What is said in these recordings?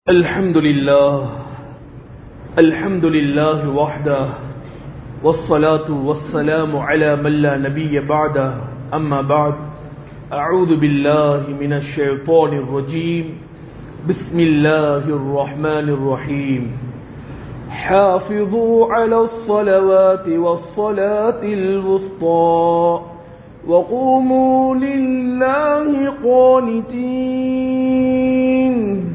الحمد لله الحمد لله وحده والصلاة والسلام على من لا نبي بعده أما بعد أعوذ بالله من الشيطان الرجيم بسم الله الرحمن الرحيم حافظوا على الصلوات والصلاة الوسطى وقوموا لله قانتين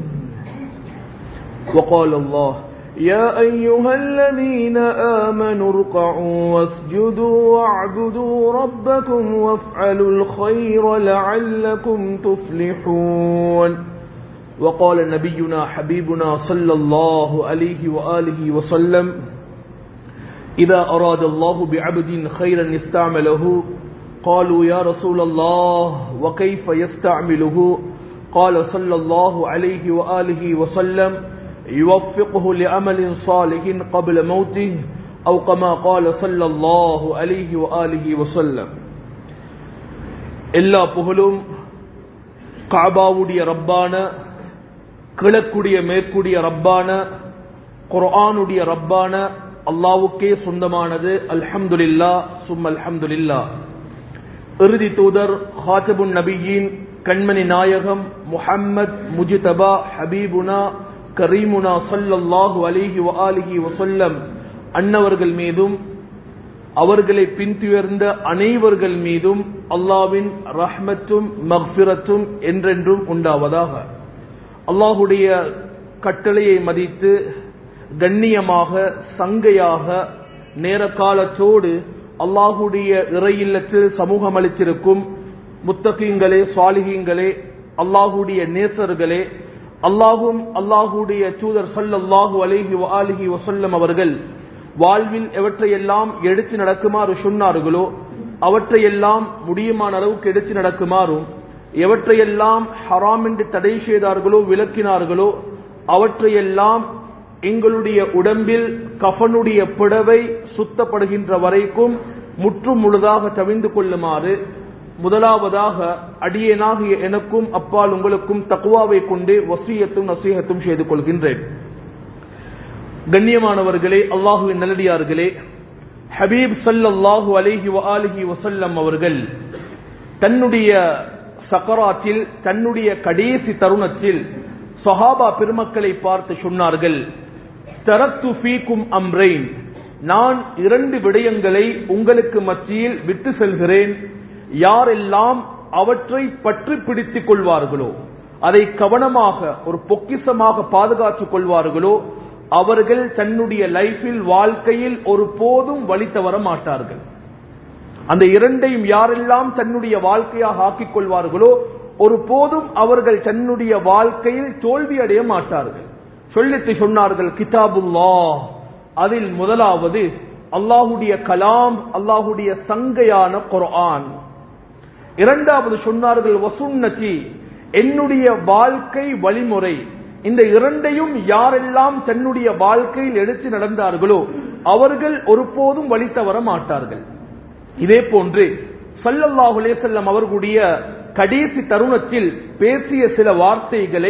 وقال الله يا أيها الذين آمنوا ارقعوا واسجدوا واعبدوا ربكم وافعلوا الخير لعلكم تفلحون وقال نبينا حبيبنا صلى الله عليه وآله وسلم إذا أراد الله بعبد خيرا استعمله قالوا يا رسول الله وكيف يستعمله قال صلى الله عليه وآله وسلم يوفقه لعمل صالح قبل موته أو كما قال صلى الله عليه وآله وسلم எல்லா புகழும் காபாவுடைய ரப்பான கிழக்குடைய மேற்குடைய ரப்பான குர்ஆனுடைய ரப்பான அல்லாவுக்கே சொந்தமானது அல்ஹம்துலில்லா சும் அல்ஹம்துலில்லா இறுதி தூதர் ஹாஜபுன் நபியின் கண்மணி நாயகம் முஹம்மத் முஜிதபா ஹபீபுனா கரீமுனா சல்லல்லாஹு அலிஹி வஆலிஹி வசல்லம் அன்னவர்கள் மீதும் அவர்களை பின்துயர்ந்த அனைவர்கள் மீதும் அல்லாவின் ரஹ்மத்தும் மக்பிரத்தும் என்றென்றும் உண்டாவதாக அல்லாஹுடைய கட்டளையை மதித்து கண்ணியமாக சங்கையாக நேர காலத்தோடு அல்லாஹுடைய இறையில்லத்தில் சமூகம் அளித்திருக்கும் முத்தகீங்களே சாலிகீங்களே அல்லாஹுடைய நேசர்களே அல்லாஹும் அல்லாஹுடைய தூதர் சல்லல்லாஹு அலிஹி அலிஹி வசல்லம் அவர்கள் வாழ்வில் எவற்றையெல்லாம் எடுத்து நடக்குமாறு சொன்னார்களோ அவற்றையெல்லாம் முடியுமான அளவுக்கு எடுத்து நடக்குமாறும் எவற்றையெல்லாம் ஹராம் என்று தடை செய்தார்களோ விளக்கினார்களோ அவற்றையெல்லாம் எங்களுடைய உடம்பில் கஃனுடைய புடவை சுத்தப்படுகின்ற வரைக்கும் முற்றும் முழுதாக தவிந்து கொள்ளுமாறு முதலாவதாக அடியேனாகிய எனக்கும் அப்பால் உங்களுக்கும் தக்குவாவை கொண்டு வசியத்தும் நசீகத்தும் செய்து கொள்கின்றேன் கண்ணியமானவர்களே அல்லாஹுவின் நல்லடியார்களே ஹபீப் சல்லாஹூ அலிஹி அலிஹி வசல்லம் அவர்கள் தன்னுடைய சக்கராத்தில் தன்னுடைய கடைசி தருணத்தில் சஹாபா பெருமக்களை பார்த்து சொன்னார்கள் தரத்து ஃபீக்கும் அம்ரெயின் நான் இரண்டு விடயங்களை உங்களுக்கு மத்தியில் விட்டு செல்கிறேன் யாரெல்லாம் அவற்றை பற்றி பிடித்துக் கொள்வார்களோ அதை கவனமாக ஒரு பொக்கிசமாக பாதுகாத்துக் கொள்வார்களோ அவர்கள் தன்னுடைய லைஃபில் வாழ்க்கையில் ஒரு போதும் வழி தவற மாட்டார்கள் அந்த இரண்டையும் யாரெல்லாம் தன்னுடைய வாழ்க்கையாக ஆக்கிக் கொள்வார்களோ ஒரு போதும் அவர்கள் தன்னுடைய வாழ்க்கையில் தோல்வி அடைய மாட்டார்கள் சொல்லித்து சொன்னார்கள் கிதாபுல்லா அதில் முதலாவது அல்லாஹுடைய கலாம் அல்லாஹுடைய சங்கையான குர்ஆன் இரண்டாவது சொன்னார்கள் வசுன்னதி என்னுடைய வாழ்க்கை வழிமுறை இந்த இரண்டையும் யாரெல்லாம் தன்னுடைய வாழ்க்கையில் எடுத்து நடந்தார்களோ அவர்கள் ஒருபோதும் வழி தவற மாட்டார்கள் இதே போன்று சல்லல்லாஹுலே செல்லம் அவர்களுடைய கடைசி தருணத்தில் பேசிய சில வார்த்தைகளை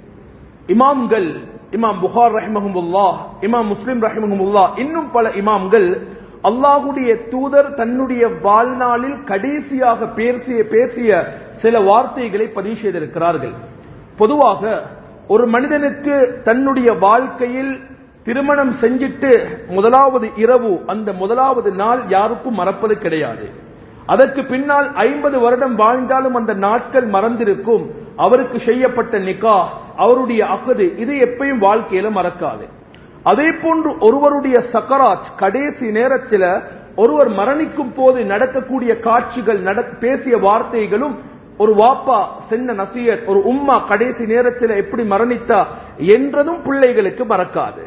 இமாம்கள் இமாம் புகார் ரஹிமஹமுல்லா இமாம் முஸ்லிம் ரஹிமஹமுல்லா இன்னும் பல இமாம்கள் அல்லாஹுடைய தூதர் தன்னுடைய வாழ்நாளில் கடைசியாக பேசிய பேசிய சில வார்த்தைகளை பதிவு செய்திருக்கிறார்கள் பொதுவாக ஒரு மனிதனுக்கு தன்னுடைய வாழ்க்கையில் திருமணம் செஞ்சிட்டு முதலாவது இரவு அந்த முதலாவது நாள் யாருக்கும் மறப்பது கிடையாது அதற்கு பின்னால் ஐம்பது வருடம் வாழ்ந்தாலும் அந்த நாட்கள் மறந்திருக்கும் அவருக்கு செய்யப்பட்ட நிக்கா அவருடைய அகது இது எப்பயும் வாழ்க்கையில மறக்காது அதே போன்று ஒருவருடைய சக்கராத் கடைசி நேரத்தில் ஒருவர் மரணிக்கும் போது நடக்கக்கூடிய காட்சிகள் பேசிய வார்த்தைகளும் ஒரு வாப்பா சென்ன நசியத் ஒரு உம்மா கடைசி நேரத்தில் எப்படி மரணித்தா என்றதும் பிள்ளைகளுக்கு மறக்காது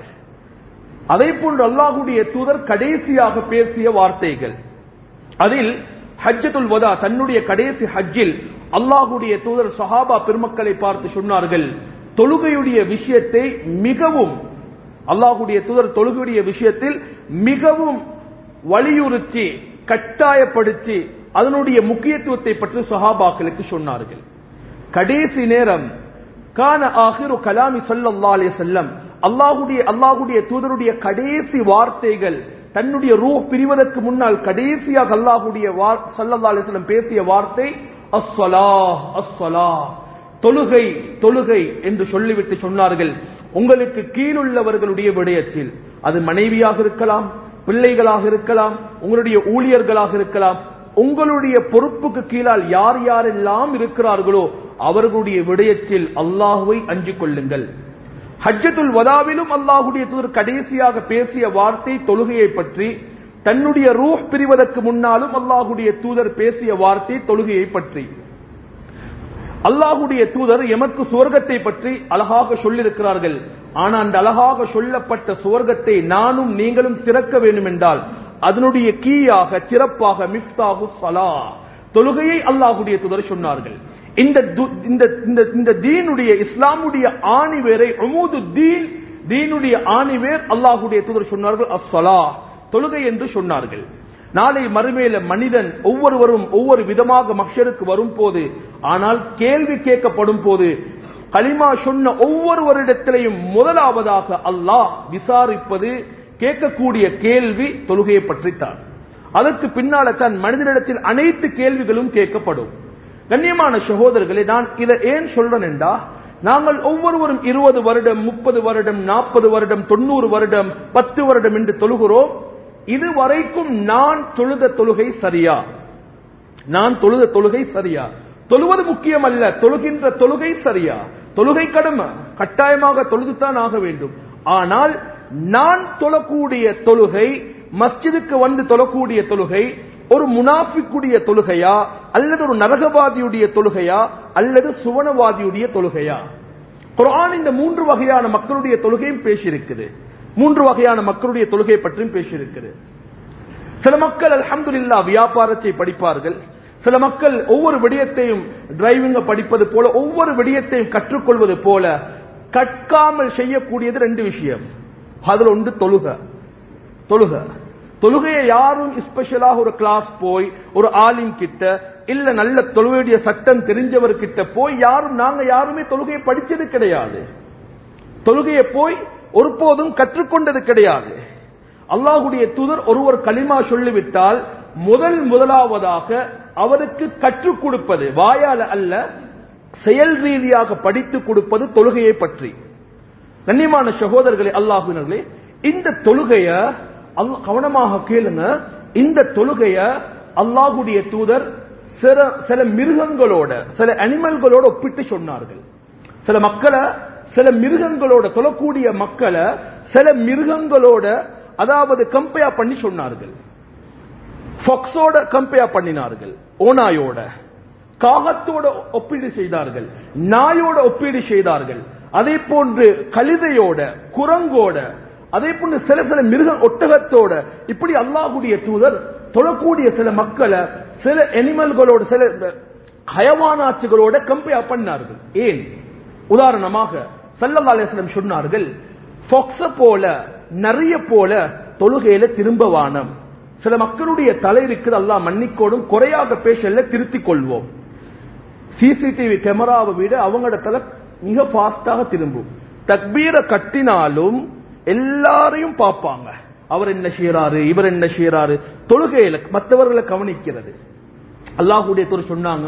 அதே போன்று அல்லாஹுடைய தூதர் கடைசியாக பேசிய வார்த்தைகள் அதில் ஹஜ்ஜத்துல் வதா தன்னுடைய கடைசி ஹஜ்ஜில் அல்லாஹுடைய தூதர் சஹாபா பெருமக்களை பார்த்து சொன்னார்கள் தொழுகையுடைய விஷயத்தை மிகவும் அல்லாஹுடைய தூதர் தொழுகையுடைய விஷயத்தில் மிகவும் வலியுறுத்தி கட்டாயப்படுத்தி அதனுடைய முக்கியத்துவத்தை பற்றி சஹாபாக்களுக்கு சொன்னார்கள் கடைசி நேரம் கான ஆஹிரு கலாமி ஸல்லல்லாஹு அலைஹி வஸல்லம் அல்லாஹ்வுடைய அல்லாஹ்வுடைய தூதருடைய கடைசி வார்த்தைகள் தன்னுடைய ரூஹ் பிரிவதற்கு முன்னால் கடைசியாக அல்லாஹ்வுடைய வார்- ஸல்லல்லாஹு அலைஹி வஸல்லம் பேசிய வார்த்தை அஸ்ஸலாஹ் அஸ்ஸலாஹ் தொழுகை தொழுகை என்று சொல்லிவிட்டு சொன்னார்கள் உங்களுக்கு கீழுள்ளவர்களுடைய விடயத்தில் அது மனைவியாக இருக்கலாம் பிள்ளைகளாக இருக்கலாம் உங்களுடைய ஊழியர்களாக இருக்கலாம் உங்களுடைய பொறுப்புக்கு கீழால் யார் யாரெல்லாம் இருக்கிறார்களோ அவர்களுடைய விடயத்தில் அல்லாஹுவை அஞ்சிக் கொள்ளுங்கள் ஹஜ்ஜத்துல் வதாவிலும் அல்லாஹுடைய தூதர் கடைசியாக பேசிய வார்த்தை தொழுகையை பற்றி தன்னுடைய ரூஹ் பிரிவதற்கு முன்னாலும் அல்லாஹுடைய தூதர் பேசிய வார்த்தை தொழுகையை பற்றி அல்லாஹுடைய தூதர் எமக்கு சுவர்க்கத்தை பற்றி அழகாக சொல்லியிருக்கிறார்கள் ஆனா அந்த அழகாக சொல்லப்பட்ட சுவர்க்கத்தை நானும் நீங்களும் திறக்க வேண்டும் என்றால் அதனுடைய கீயாக சிறப்பாக மிஃப்தாஹு சலா தொழுகையை அல்லாஹுடைய தூதர் சொன்னார்கள் இந்த து- இந்த இந்த- இந்த தீனுடைய இஸ்லாமுடைய ஆணிவேரை உமூது தீன் தீனுடைய ஆணிவேர் அல்லாஹுடைய தூதர் சொன்னார்கள் அஸ்ஸலா தொழுகை என்று சொன்னார்கள் நாளை மறுமையில மனிதன் ஒவ்வொருவரும் ஒவ்வொரு விதமாக மக்ஷருக்கு வரும் போது ஆனால் கேள்வி கேட்கப்படும் போது கலிமா சொன்ன ஒவ்வொருவரிடத்திலையும் முதலாவதாக அல்லாஹ் விசாரிப்பது கேட்கக்கூடிய கேள்வி தொழுகையை பற்றித்தான் அதற்கு பின்னால தான் மனிதனிடத்தில் அனைத்து கேள்விகளும் கேட்கப்படும் கண்ணியமான சகோதரர்களே நான் இதை ஏன் சொல்றேன் என்றா நாங்கள் ஒவ்வொருவரும் இருபது வருடம் முப்பது வருடம் நாற்பது வருடம் தொண்ணூறு வருடம் பத்து வருடம் என்று தொழுகிறோம் இதுவரைக்கும் நான் தொழுத தொழுகை சரியா நான் தொழுத தொழுகை சரியா தொழுவது முக்கியம் அல்ல தொழுகின்ற தொழுகை சரியா தொழுகை கடமை கட்டாயமாக தொழுதுதான் ஆக வேண்டும் ஆனால் நான் தொழக்கூடிய தொழுகை மஸ்ஜிதுக்கு வந்து தொழக்கூடிய தொழுகை ஒரு முனாஃபிக்குடைய தொழுகையா அல்லது ஒரு நரகவாதியுடைய தொழுகையா அல்லது சுவனவாதியுடைய தொழுகையா குர்ஆன் இந்த மூன்று வகையான மக்களுடைய தொழுகையும் பேசியிருக்குது மூன்று வகையான மக்களுடைய தொழுகை பற்றியும் பேசியிருக்குது சில மக்கள் அல்ஹம்துலில்லா வியாபாரத்தை படிப்பார்கள் சில மக்கள் ஒவ்வொரு விடயத்தையும் டிரைவிங்க படிப்பது போல ஒவ்வொரு விடயத்தையும் கற்றுக்கொள்வது போல கற்காமல் செய்யக்கூடியது ரெண்டு விஷயம் அதுல ஒன்று தொழுக தொழுக தொழுகையை யாரும் ஸ்பெஷலாக ஒரு கிளாஸ் போய் ஒரு ஆலிம் கிட்ட இல்ல நல்ல தொழுகையுடைய சட்டம் தெரிஞ்சவர் கிட்ட போய் யாரும் நாங்க யாருமே தொழுகையை படிச்சது கிடையாது தொழுகையை போய் ஒருபோதும் கற்றுக்கொண்டது கிடையாது அல்லாஹுடைய தூதர் ஒருவர் களிமா சொல்லிவிட்டால் முதல் முதலாவதாக அவருக்கு கற்றுக் கொடுப்பது வாயால அல்ல செயல் ரீதியாக படித்து கொடுப்பது தொழுகையை பற்றி கண்ணியமான சகோதரர்களே அல்லாஹுவினர்களே இந்த தொழுகைய அல்ல- கவனமாக கேளுங்க இந்த தொழுகைய அல்லாஹுடைய தூதர் சில சில மிருகங்களோட சில அனிமல்களோட ஒப்பிட்டு சொன்னார்கள் சில மக்களை சில மிருகங்களோட தொழக்கூடிய மக்களை சில மிருகங்களோட அதாவது கம்பேர் பண்ணி சொன்னார்கள் ஃபொக்ஸோட கம்பேர் பண்ணினார்கள் ஓனாயோட காகத்தோட ஒப்பீடு செய்தார்கள் நாயோட ஒப்பீடு செய்தார்கள் அதே போன்று கழுதையோட குரங்கோட அதே போன்று சில சில மிருக ஒட்டகத்தோட இப்படி அல்லாஹுடைய தூதர் தொழக்கூடிய சில மக்களை சில அனிமல்களோட சில ஹயவானாச்சுகளோட கம்பேர் பண்ணார்கள் ஏன் உதாரணமாக சல்லல்லா அலிஸ்லம் சொன்னார்கள் ஃபொக்ஸ போல நிறைய போல தொழுகையில திரும்ப வானம் சில மக்களுடைய தலை இருக்குது அல்லாஹ் மன்னிக்கோடும் குறையாக பேசல திருத்திக் கொள்வோம் சிசிடிவி கேமராவை விட அவங்களோட தலை மிக ஃபாஸ்டாக திரும்பும் தக்பீரை கட்டினாலும் எல்லாரையும் பார்ப்பாங்க அவர் என்ன செய்யறாரு இவர் என்ன செய்யறாரு தொழுகையில மற்றவர்களை கவனிக்கிறது அல்லாஹுடைய தூர் சொன்னாங்க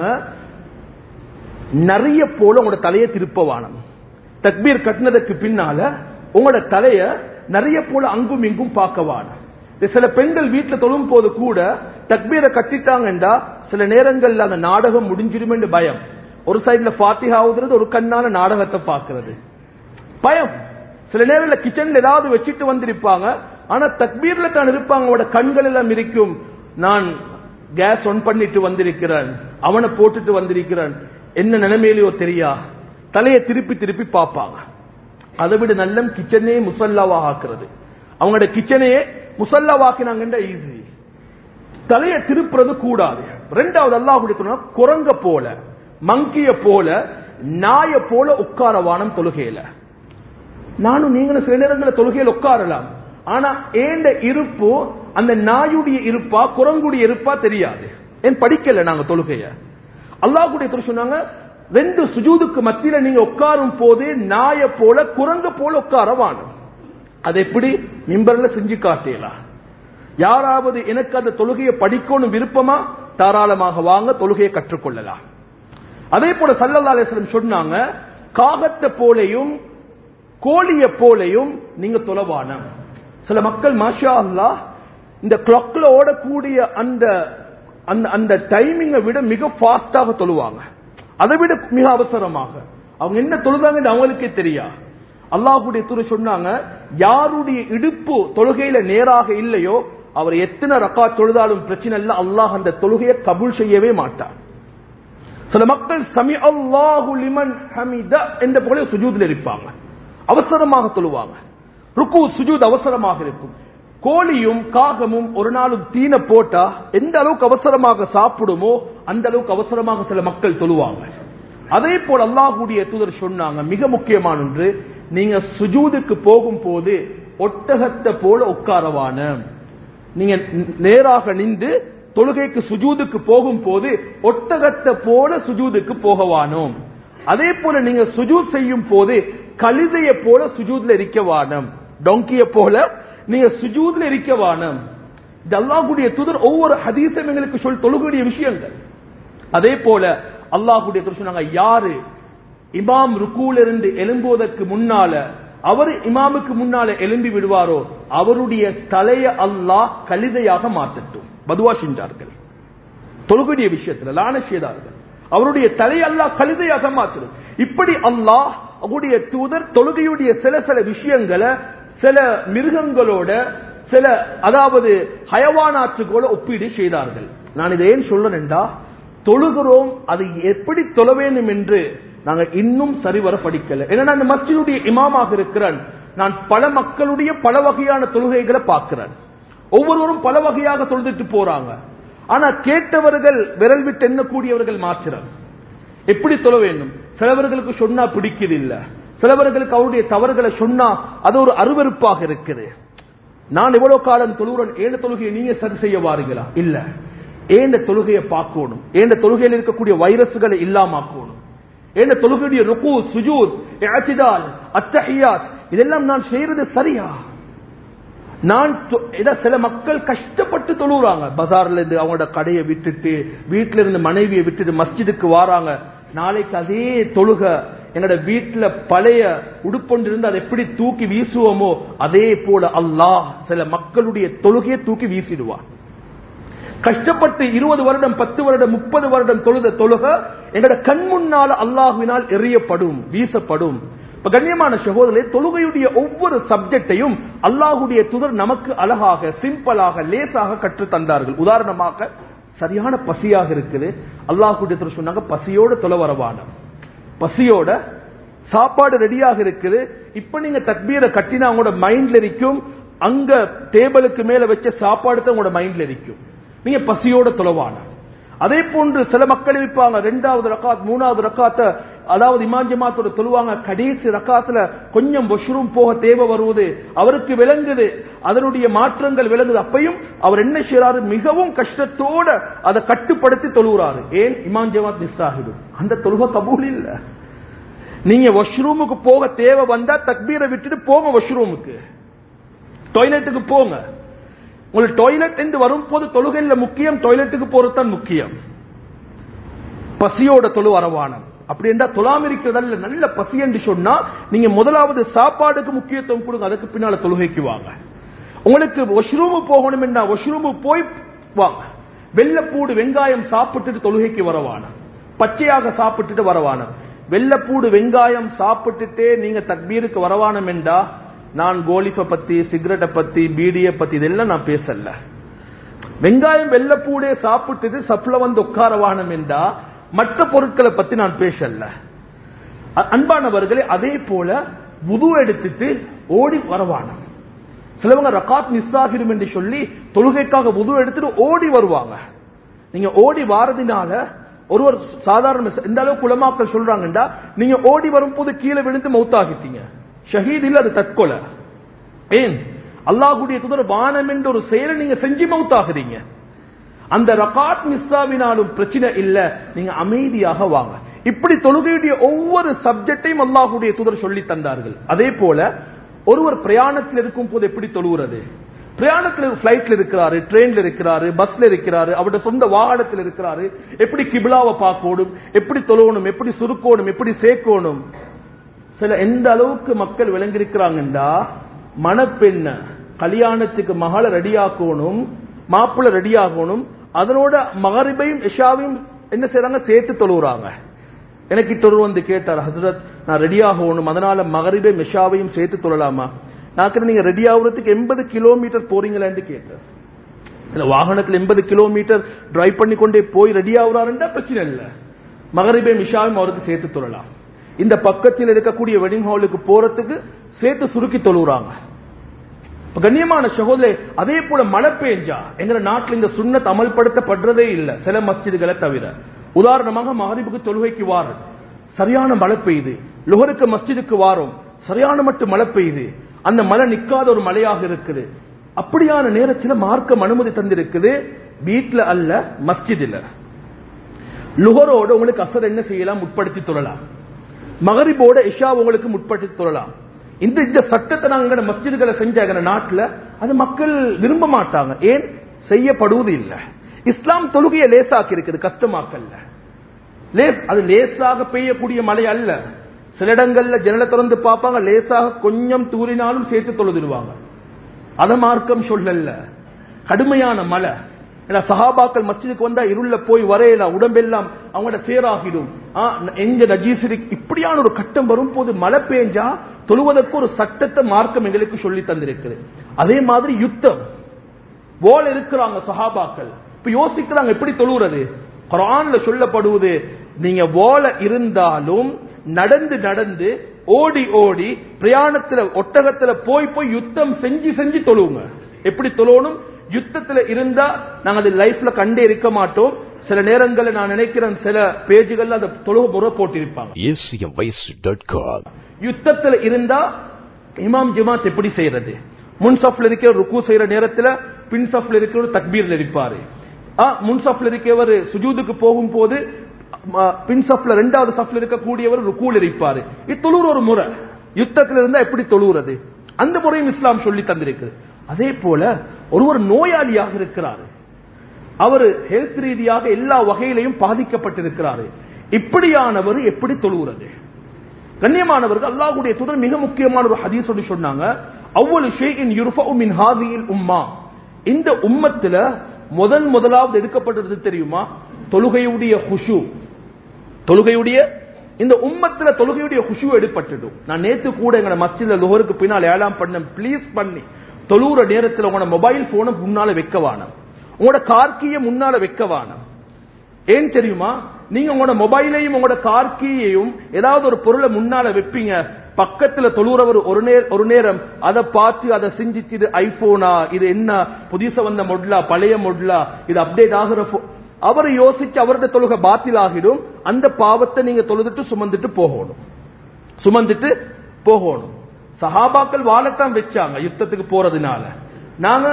நிறைய போல உங்களோட தலையை திருப்பவானம் தக்பீர் கட்டினதுக்கு பின்னால உங்களோட தலைய நிறைய போல அங்கும் இங்கும் பார்க்கவான சில பெண்கள் வீட்டுல தொழும் போது கூட தக்பீரை கட்டிட்டாங்கன்றா சில நேரங்கள்ல அந்த நாடகம் முடிஞ்சிருமென்று பயம் ஒரு சைடுல ஃபாத்திஹா ஆகுதுறது ஒரு கண்ணால நாடகத்தை பார்க்கிறது பயம் சில நேரங்கள்ல கிச்சன்ல ஏதாவது வச்சுட்டு வந்திருப்பாங்க ஆனா தக்பீர்ல தான் இருப்பாங்க அவனோட கண்கள் எல்லாம் இருக்கும் நான் கேஸ் ஒன் பண்ணிட்டு வந்திருக்கிறேன் அவனை போட்டுட்டு வந்திருக்கிறேன் என்ன நிலைமையிலையோ தெரியா தலையை திருப்பி திருப்பி பார்ப்பாங்க அதை விட நல்ல கிச்சனே முசல்லாவா ஆக்குறது அவங்களோட கிச்சனையே முசல்லாவாக்கினாங்கன்ற ஈஸி தலையை திருப்புறது கூடாது ரெண்டாவது அல்லாஹுடைய சொன்னா குரங்க போல மங்கிய போல நாய போல உட்கார வானம் தொழுகையில நானும் நீங்களும் சில நேரங்களில் தொழுகையில் உட்காரலாம் ஆனா ஏண்ட இருப்பு அந்த நாயுடைய இருப்பா குரங்குடைய இருப்பா தெரியாது ஏன் படிக்கல நாங்க தொழுகைய அல்லாஹுடைய சொன்னாங்க ரெண்டு சுஜூதுக்கு மத்தியில நீங்க உட்காரும் போது நாய போல குரங்க போல உட்கார வாணும் அது எப்படி மிம்பர்ல செஞ்சு காட்டலாம் யாராவது எனக்கு அந்த தொழுகையை படிக்கணும் விருப்பமா தாராளமாக வாங்க தொழுகையை கற்றுக்கொள்ளலாம் அதே போல சல்லல்லா அலிஸ்லம் சொன்னாங்க காகத்தை போலையும் கோழிய போலையும் நீங்க தொலைவான சில மக்கள் மாஷா அல்லா இந்த கிளாக்ல ஓடக்கூடிய அந்த அந்த அந்த டைமிங்கை விட மிக ஃபாஸ்டாக தொழுவாங்க அதை விட மிக அவசரமாக அவங்க என்ன தொழுதாங்கன்னு அவங்களுக்கே தெரியா அல்லாஹுடைய துறை சொன்னாங்க யாருடைய இடுப்பு தொழுகையில நேராக இல்லையோ அவர் எத்தனை ரக்கா தொழுதாலும் பிரச்சனை இல்லை அல்லாஹ் அந்த தொழுகையை கபூல் செய்யவே மாட்டார் சில மக்கள் சமி அல்லாஹு லிமன் ஹமித என்ற போல சுஜூதில் இருப்பாங்க அவசரமாக தொழுவாங்க ருக்கு சுஜூத் அவசரமாக இருக்கும் கோழியும் காகமும் ஒரு நாளும் தீன போட்டா எந்த அளவுக்கு அவசரமாக சாப்பிடுமோ அந்த அளவுக்கு அவசரமாக சில மக்கள் தொழுவாங்க அதே போல் அல்லாஹுடைய தூதர் சொன்னாங்க மிக முக்கியமான ஒன்று நீங்க சுஜூதுக்கு போகும் போது ஒட்டகத்தை போல உட்காரவான நீங்க நேராக நின்று தொழுகைக்கு சுஜூதுக்கு போகும் போது ஒட்டகத்தை போல சுஜூதுக்கு போகவானோம் அதே போல நீங்க சுஜூத் செய்யும் போது கழுதைய போல சுஜூத்ல இருக்கவானம் டொங்கிய போல நீங்க சுஜூத்ல இருக்கவானம் இது அல்லாஹுடைய தூதர் ஒவ்வொரு ஹதீசம் எங்களுக்கு சொல் தொழுகக்கூடிய விஷயங்கள் அதே போல அல்லாஹுடைய தூதர் சொன்னாங்க யாரு இமாம் ருக்கூல இருந்து எழும்புவதற்கு முன்னால அவர் இமாமுக்கு முன்னால எழும்பி விடுவாரோ அவருடைய தலைய அல்லாஹ் கழுதையாக மாற்றட்டும் பதுவா செஞ்சார்கள் தொழுகுடைய விஷயத்துல லான செய்தார்கள் அவருடைய தலை அல்லாஹ் கழுதையாக மாற்றிடும் இப்படி அல்லாஹ் அவருடைய தூதர் தொழுகையுடைய சில சில விஷயங்களை சில மிருகங்களோட சில அதாவது ஹயவானாற்றுகளோட ஒப்பீடு செய்தார்கள் நான் இதை ஏன் சொல்றேன்டா தொழுகிறோம் அது எப்படி தொழ வேண்டும் என்று நாங்க இன்னும் சரிவர படிக்கல ஏன்னா நான் மஸ்ஜிதுடைய இமாமாக இருக்கிறேன் நான் பல மக்களுடைய பல வகையான தொழுகைகளை பார்க்கிறேன் ஒவ்வொருவரும் பல வகையாக தொழுதுட்டு போறாங்க ஆனா கேட்டவர்கள் விரல் விட்டு எண்ணக்கூடியவர்கள் மாத்திரம் எப்படி தொழ வேண்டும் சிலவர்களுக்கு சொன்னா பிடிக்குது இல்ல சிலவர்களுக்கு அவருடைய தவறுகளை சொன்னா அது ஒரு அருவருப்பாக இருக்குது நான் எவ்வளவு காலம் தொழுகிறேன் ஏன தொழுகையை நீங்க சரி செய்ய வாருங்களா இல்ல ஏந்த தொழுகையை பார்க்கணும் ஏந்த தொழுகையில் இருக்கக்கூடிய வைரஸ்களை இல்லாமக்கணும் ஏந்த தொழுகையுடைய ருக்கு சுஜூத் இஅ்திதால் அத்தஹியாத் இதெல்லாம் நான் செய்யறது சரியா நான் சில மக்கள் கஷ்டப்பட்டு தொழுறாங்க பஜார்ல இருந்து அவங்களோட கடையை விட்டுட்டு வீட்டுல இருந்து மனைவியை விட்டுட்டு மஸ்ஜிதுக்கு வாராங்க நாளைக்கு அதே தொழுக என்னோட வீட்டுல பழைய உடுப்பொண்டு இருந்து அதை எப்படி தூக்கி வீசுவோமோ அதே போல அல்லாஹ் சில மக்களுடைய தொழுகையை தூக்கி வீசிடுவான் கஷ்டப்பட்டு இருபது வருடம் பத்து வருடம் முப்பது வருடம் தொழுத தொழுக எங்களோட கண் முன்னால அல்லாஹுவினால் எறியப்படும் வீசப்படும் இப்ப கண்ணியமான சகோதரே தொழுகையுடைய ஒவ்வொரு சப்ஜெக்டையும் அல்லாஹுடைய துதர் நமக்கு அழகாக சிம்பிளாக லேசாக கற்று தந்தார்கள் உதாரணமாக சரியான பசியாக இருக்குது அல்லாஹுடைய துதர் சொன்னாங்க பசியோட தொலை வரவான பசியோட சாப்பாடு ரெடியாக இருக்குது இப்ப நீங்க தக்பீரை கட்டினா உங்களோட மைண்ட்ல இருக்கும் அங்க டேபிளுக்கு மேல வச்ச சாப்பாடு தான் உங்களோட மைண்ட்ல இருக்கும் நீங்க பசியோட தொலைவான அதே போன்று சில மக்கள் இருப்பாங்க ரெண்டாவது ரக்காத் மூணாவது ரக்காத்த அதாவது இமாம் ஜமாத்தோட தொழுவாங்க கடைசி ரக்காத்துல கொஞ்சம் வஷ்ரூம் போக தேவை வருவது அவருக்கு விளங்குது அதனுடைய மாற்றங்கள் விளங்குது அப்பையும் அவர் என்ன செய்யறாரு மிகவும் கஷ்டத்தோட அதை கட்டுப்படுத்தி தொழுகிறாரு ஏன் இமாம் ஜமாத் மிஸ் ஆகிடும் அந்த தொழுகை கபூல் இல்ல நீங்க வாஷ்ரூமுக்கு போக தேவை வந்தா தக்பீரை விட்டுட்டு போங்க வாஷ்ரூமுக்கு டாய்லெட்டுக்கு போங்க உங்களுக்கு டாய்லெட் என்று வரும்போது தொழுகையில் முக்கியம் டாய்லெட்டுக்கு போறதுதான் முக்கியம் பசியோட தொழு வரவானம் அப்படி என்றா தொழாம இருக்கிறதல்ல நல்ல பசி என்று சொன்னா நீங்க முதலாவது சாப்பாடுக்கு முக்கியத்துவம் கொடுங்க அதுக்கு பின்னால தொழுகைக்கு வாங்க உங்களுக்கு ஒஷ்ரூமு போகணும் என்றா ஒஷ்ரூமு போய் வாங்க வெள்ளப்பூடு வெங்காயம் சாப்பிட்டுட்டு தொழுகைக்கு வரவான பச்சையாக சாப்பிட்டுட்டு வரவான வெள்ளப்பூடு வெங்காயம் சாப்பிட்டுட்டே நீங்க தக்பீருக்கு வரவானம் என்றா நான் கோலிப்பை பத்தி சிகரெட்டை பத்தி பீடியை பத்தி இதெல்லாம் நான் பேசல வெங்காயம் வெள்ளப்பூடே சாப்பிட்டுட்டு சப்ல வந்து உட்காரவானம் என்றா மற்ற பொருட்களை பத்தி நான் பேசல அன்பானவர்களே அதே போல புது எடுத்துட்டு ஓடி வரவானம் சிலவங்க ரகாத் மிஸ் ஆகிடும் என்று சொல்லி தொழுகைக்காக புது எடுத்துட்டு ஓடி வருவாங்க நீங்க ஓடி வாரதினால ஒருவர் சாதாரண இந்த அளவுக்கு குலமாக்கள் சொல்றாங்கடா நீங்க ஓடி வரும்போது கீழே விழுந்து மௌத்தாகிட்டீங்க ஷஹீத் இல்ல அது தற்கொலை ஏன் அல்லாஹுடைய துதர் வானம் என்ற ஒரு செயலை நீங்க செஞ்சு மௌத்தாகிறீங்க அந்த ரகாத் மிஸ்ஸாவினாலும் பிரச்சனை இல்ல நீங்க அமைதியாக வாங்க இப்படி தொழுகையுடைய ஒவ்வொரு சப்ஜெக்டையும் அல்லாஹுடைய தூதர் சொல்லி தந்தார்கள் அதே போல ஒருவர் பிரயாணத்தில் இருக்கும் போது எப்படி தொழுகிறது பிரயாணத்தில் பிளைட்ல இருக்கிறாரு ட்ரெயின்ல இருக்கிறாரு பஸ்ல இருக்கிறாரு அவருடைய சொந்த வாகனத்தில் இருக்கிறாரு எப்படி கிபிலாவை பார்க்கணும் எப்படி தொழுவணும் எப்படி சுருக்கணும் எப்படி சேர்க்கணும் சில எந்த அளவுக்கு மக்கள் விளங்கியிருக்கிறாங்கண்டா மணப்பெண்ண கல்யாணத்துக்கு மகளை ரெடியாக்கணும் மாப்பிள்ள ரெடியாகணும் அதனோட மகரிபையும் இஷாவையும் என்ன செய்யறாங்க சேர்த்து தொழுகிறாங்க எனக்கு இட்டொரு வந்து கேட்டார் ஹசரத் நான் ரெடி ஆகணும் அதனால மகரிபை மிஷாவையும் சேர்த்து தொழலாமா நான் நீங்க ரெடி ஆகுறதுக்கு எண்பது கிலோமீட்டர் போறீங்களான்னு கேட்டேன் இல்ல வாகனத்தில் எண்பது கிலோமீட்டர் டிரைவ் பண்ணி கொண்டே போய் ரெடி ஆகுறாருன்றா பிரச்சனை இல்ல மகரிபை மிஷாவும் அவருக்கு சேர்த்து தொழலாம் இந்த பக்கத்தில் இருக்கக்கூடிய வெட்டிங் ஹாலுக்கு போறதுக்கு சேர்த்து சுருக்கி தொழுகிறாங்க இப்ப கண்ணியமான சகோதரே அதே போல மழை பெஞ்சா எங்க நாட்டில் இந்த சுண்ணத் அமல்படுத்தப்படுறதே இல்ல சில மஸ்ஜிதுகளை தவிர உதாரணமாக மகரிபுக்கு தொழுகைக்கு வாரம் சரியான மழை பெய்யுது லுகருக்கு மஸ்ஜிதுக்கு வாரம் சரியான மட்டும் மழை பெய்யுது அந்த மழை நிக்காத ஒரு மழையாக இருக்குது அப்படியான நேரத்தில் மார்க்கம் அனுமதி தந்திருக்குது வீட்டுல அல்ல மஸ்ஜிதில் லுகரோட உங்களுக்கு அசர் என்ன செய்யலாம் முற்படுத்தி தொழலாம் மகரிபோட இஷா உங்களுக்கு முற்படுத்தி தொழலாம் இந்த இந்த சட்டத்தை நாங்க மஸ்ஜிதுகளை செஞ்சாங்க நாட்டுல அது மக்கள் விரும்ப மாட்டாங்க ஏன் செய்யப்படுவது இல்லை இஸ்லாம் தொழுகையை லேசாக்கி இருக்குது கஷ்டமாக்கல்ல லேஸ் அது லேசாக பெய்யக்கூடிய மழை அல்ல சில இடங்கள்ல ஜனலை திறந்து பார்ப்பாங்க லேசாக கொஞ்சம் தூரினாலும் சேர்த்து தொழுதுடுவாங்க அத மார்க்கம் சொல்லல கடுமையான மழை ஏன்னா சஹாபாக்கள் மஸ்ஜிதுக்கு வந்தா இருள போய் வரையலாம் உடம்பெல்லாம் அவங்களோட சேராகிடும் எங்க நஜீசிரி இப்படியான ஒரு கட்டம் வரும்போது மழை பெஞ்சா தொழுவதற்கு ஒரு சட்டத்தை மார்க்கம் எங்களுக்கு சொல்லி தந்திருக்குது அதே மாதிரி யுத்தம் போல இருக்கிறாங்க சஹாபாக்கள் இப்ப யோசிக்கிறாங்க எப்படி தொழுகிறது குரான்ல சொல்லப்படுவது நீங்க ஓல இருந்தாலும் நடந்து நடந்து ஓடி ஓடி பிரயாணத்துல ஒட்டகத்துல போய் போய் யுத்தம் செஞ்சு செஞ்சு தொழுவுங்க எப்படி தொழணும் யுத்தத்துல இருந்தா நாங்க அது லைஃப்ல கண்டே இருக்க மாட்டோம் சில நேரங்களில் நான் நினைக்கிறேன் சில பேஜுகள்ல அந்த தொழுக முறை போட்டிருப்பாங்க யுத்தத்துல இருந்தா இமாம் ஜமாத் எப்படி செய்யறது முன் சஃப்ல இருக்கிற ருக்கு செய்யற நேரத்துல பின் சஃப்ல இருக்கிற தக்பீர்ல இருப்பாரு முன் சஃப்ல இருக்கிறவர் சுஜூதுக்கு போகும் போது பின் சஃப்ல ரெண்டாவது சஃப்ல இருக்கக்கூடியவர் ருக்கூல் இருப்பாரு இது தொழுற ஒரு முறை யுத்தத்தில் இருந்தா எப்படி தொழுகிறது அந்த முறையும் இஸ்லாம் சொல்லி தந்திருக்கு அதே போல ஒருவர் நோயாளியாக இருக்கிறாரு அவர் ஹெல்த் ரீதியாக எல்லா வகையிலையும் பாதிக்கப்பட்டிருக்கிறாரு இப்படியானவர் எப்படி தொழுகிறது கண்ணியமானவர்கள் அல்லாஹுடைய தூதர் மிக முக்கியமான ஒரு ஹதீஸ் சொல்லி சொன்னாங்க அவ்வளவு ஷேயின் யுர்ஃபு மின் ஹாதியில் உம்மா இந்த உம்மத்துல முதல் முதலாவது எடுக்கப்பட்டது தெரியுமா தொழுகையுடைய ஹுஷு தொழுகையுடைய இந்த உம்மத்துல தொழுகையுடைய ஹுஷு எடுப்பட்டுடும் நான் நேத்து கூட எங்க மஸ்ஜித்ல லுகருக்கு பின்னால் ஏழாம் பண்ண ப்ளீஸ் பண்ணி தொழுற நேரத்தில் உங்களோட மொபைல் போனை முன்னால வைக்க வானம் உங்களோட கார்கிய முன்னால வைக்க வானம் ஏன் தெரியுமா நீங்க உங்களோட மொபைலையும் உங்களோட கார்கியையும் ஏதாவது ஒரு பொருளை முன்னால வைப்பீங்க பக்கத்துல தொழுறவர் ஒரு நேரம் ஒரு நேரம் அதை பார்த்து அதை செஞ்சிச்சு இது ஐபோனா இது என்ன புதுசா வந்த மொட்லா பழைய மொட்லா இது அப்டேட் ஆகிற அவர் யோசிச்சு அவருடைய தொழுகை பாத்தில் ஆகிடும் அந்த பாவத்தை நீங்க தொழுதுட்டு சுமந்துட்டு போகணும் சுமந்துட்டு போகணும் சஹாபாக்கள் வாழத்தான் வச்சாங்க யுத்தத்துக்கு போறதுனால நாங்க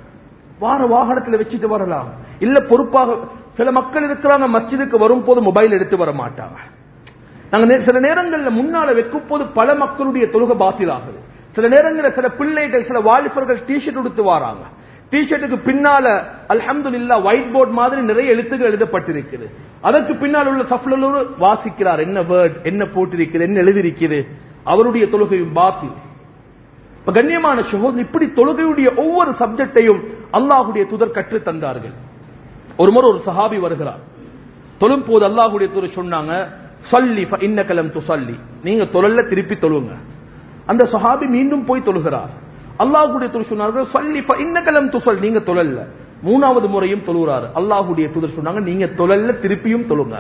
வார வாகனத்துல வச்சுட்டு வரலாம் இல்ல பொறுப்பாக சில மக்கள் இருக்கிறாங்க மஸ்ஜிதுக்கு வரும் போது மொபைல் எடுத்து வர மாட்டாங்க நாங்க சில நேரங்கள்ல முன்னால வைக்கும் போது பல மக்களுடைய தொழுகை பாத்தில் ஆகுது சில நேரங்களில் சில பிள்ளைகள் சில வாலிபர்கள் டிஷர்ட் உடுத்து வராங்க டிஷர்ட்டுக்கு பின்னால அல்ஹம்து இல்லா ஒயிட் போர்ட் மாதிரி நிறைய எழுத்துக்கள் எழுதப்பட்டிருக்குது அதற்கு பின்னால் உள்ள சஃப்லூர் வாசிக்கிறார் என்ன வேர்ட் என்ன போட்டிருக்கிறது என்ன எழுதியிருக்கிறது அவருடைய தொழுகையும் பாத்தில் இப்ப கண்ணியமான சகோதரர் இப்படி தொழுகையுடைய ஒவ்வொரு சப்ஜெக்டையும் அல்லாஹுடைய துதர் கற்று தந்தார்கள் ஒரு முறை ஒரு சஹாபி வருகிறார் தொழும் போது அல்லாஹுடைய துதர் சொன்னாங்க சொல்லி இன்னக்கலம் துசல்லி நீங்க தொழல்ல திருப்பி தொழுங்க அந்த சஹாபி மீண்டும் போய் தொழுகிறார் அல்லாஹுடைய துதர் சொன்னார்கள் சொல்லி இன்னக்கலம் துசல் நீங்க தொழல்ல மூணாவது முறையும் தொழுகிறார் அல்லாஹுடைய துதர் சொன்னாங்க நீங்க தொழல்ல திருப்பியும் தொழுங்க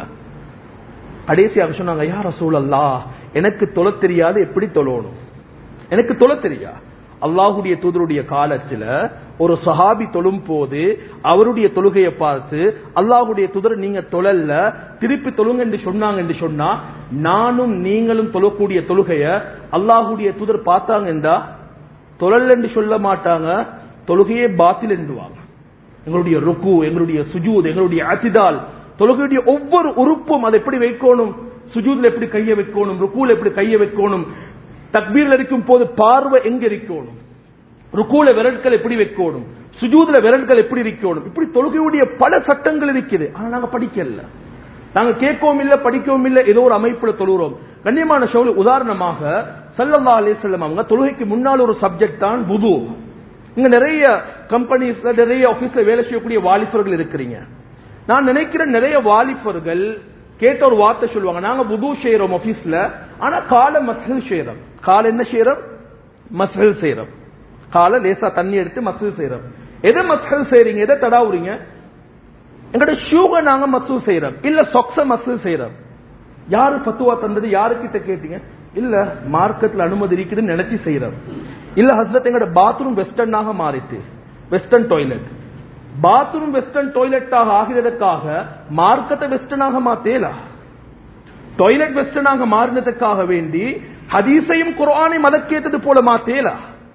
கடைசியாக சொன்னாங்க யார் ரசூல் அல்லா எனக்கு தொழ தெரியாது எப்படி தொழணும் எனக்கு தொழ தெரியா அல்லாஹுடைய தூதருடைய காலத்துல ஒரு சஹாபி தொழும் போது அவருடைய தொழுகையை பார்த்து அல்லாஹுடைய தூதர் நீங்க தொழல்ல திருப்பி தொழுங்க என்று சொன்னாங்க என்று சொன்னா நானும் நீங்களும் தொழக்கூடிய தொழுகைய அல்லாஹுடைய தூதர் பார்த்தாங்க என்றா தொழல் என்று சொல்ல மாட்டாங்க தொழுகையே பாத்தில் என்றுவாங்க எங்களுடைய ருக்கு எங்களுடைய சுஜூத் எங்களுடைய அசிதால் தொழுகையுடைய ஒவ்வொரு உறுப்பும் அதை எப்படி வைக்கணும் சுஜூத்ல எப்படி கைய வைக்கணும் ருக்கூல எப்படி கைய வைக்கணும் தக்பீர்ல இருக்கும் போது பார்வை எங்க இருக்கணும் ருக்கூல விரல்கள் எப்படி வைக்கணும் சுஜூதுல விரல்கள் எப்படி இருக்கணும் இப்படி தொழுகையுடைய பல சட்டங்கள் இருக்குது ஆனா நாங்க படிக்கல நாங்க கேட்கவும் இல்ல படிக்கவும் இல்ல ஏதோ ஒரு அமைப்புல தொழுகிறோம் கண்ணியமான ஷோல் உதாரணமாக சல்லல்லா அலிசல்லம் அவங்க தொழுகைக்கு முன்னால் ஒரு சப்ஜெக்ட் தான் புது இங்க நிறைய கம்பெனிஸ்ல நிறைய ஆபீஸ்ல வேலை செய்யக்கூடிய வாலிபர்கள் இருக்கிறீங்க நான் நினைக்கிறேன் நிறைய வாலிபர்கள் கேட்ட ஒரு வார்த்தை சொல்லுவாங்க நாங்க புது செய்யறோம் ஆபீஸ்ல ஆனா கால மசல் செய்யறோம் கால என்ன செய்யறோம் மசல் செய்யறோம் கால லேசா தண்ணி எடுத்து மசூல் செய்யறோம் எதை மசூல் செய்றீங்க எதை தடாவுறீங்க எங்களோட ஷூவை நாங்க மசூல் செய்யறோம் இல்ல சொக்ஸ மசூல் செய்யறோம் யாரு பத்துவா தந்தது யாருக்கிட்ட கேட்டீங்க இல்ல மார்க்கெட்ல அனுமதி இருக்குதுன்னு நினைச்சு செய்யறோம் இல்ல ஹஸ்ரத் எங்களோட பாத்ரூம் வெஸ்டர்னாக மாறிட்டு வெஸ்டர்ன் டாய்லெட் பாத்ரூம் வெஸ்டர்ன் டாய்லெட்டாக ஆகிறதுக்காக மார்க்கத்தை வெஸ்டர்னாக மாத்தேலா டாய்லெட் வெஸ்டர்னாக மாறினதுக்காக வேண்டி ஹதீஸையும் குர்ஆனையும் மதக்கேத்தது போல மாத்தேலா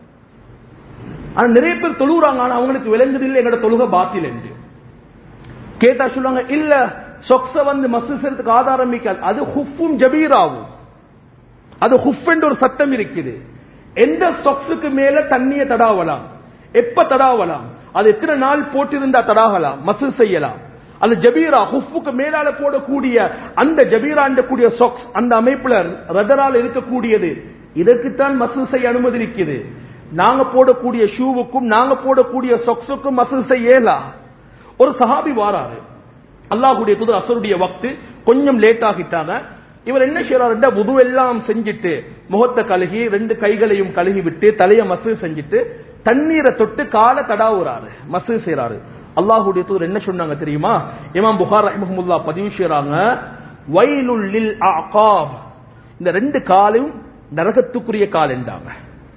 ஆனா நிறைய பேர் தொழுகிறாங்க ஆனா அவங்களுக்கு விளங்குது இல்லை எங்களோட தொழுக பாத்தில் என்று கேட்டா சொல்லுவாங்க இல்ல சொக்ஸ வந்து மசு செய்யறதுக்கு ஆதாரம் இருக்காது அது ஹுஃபும் ஜபீராவும் அது ஹுஃப் என்ற ஒரு சட்டம் இருக்குது எந்த சொக்ஸுக்கு மேல தண்ணியை தடாவலாம் எப்ப தடாவலாம் அது எத்தனை நாள் போட்டிருந்தா தடாகலாம் மசு செய்யலாம் அது ஜபீரா ஹுஃபுக்கு மேலால போடக்கூடிய அந்த ஜபீரா கூடிய சொக்ஸ் அந்த அமைப்புல ரதரால் இருக்கக்கூடியது இதற்குத்தான் மசு செய்ய அனுமதி இருக்குது நாங்க போடக்கூடிய ஷூவுக்கும் நாங்க போடக்கூடிய சொக்ஸுக்கும் மசூல் செய்யலா ஒரு சஹாபி வாராரு அல்லாஹுடைய புது அசருடைய வக்து கொஞ்சம் லேட் ஆகிட்டாங்க இவர் என்ன செய்யறாரு உது எல்லாம் செஞ்சுட்டு முகத்தை கழுகி ரெண்டு கைகளையும் கழுகி விட்டு தலைய மசூல் செஞ்சுட்டு தண்ணீரை தொட்டு கால தடாவுறாரு மசூல் செய்யறாரு அல்லாஹுடைய தூதர் என்ன சொன்னாங்க தெரியுமா இமாம் புகார் ரஹ்மஹமுல்லா பதிவு செய்யறாங்க வயலுள்ளில் ஆகாப் இந்த ரெண்டு காலும் நரகத்துக்குரிய கால் என்றாங்க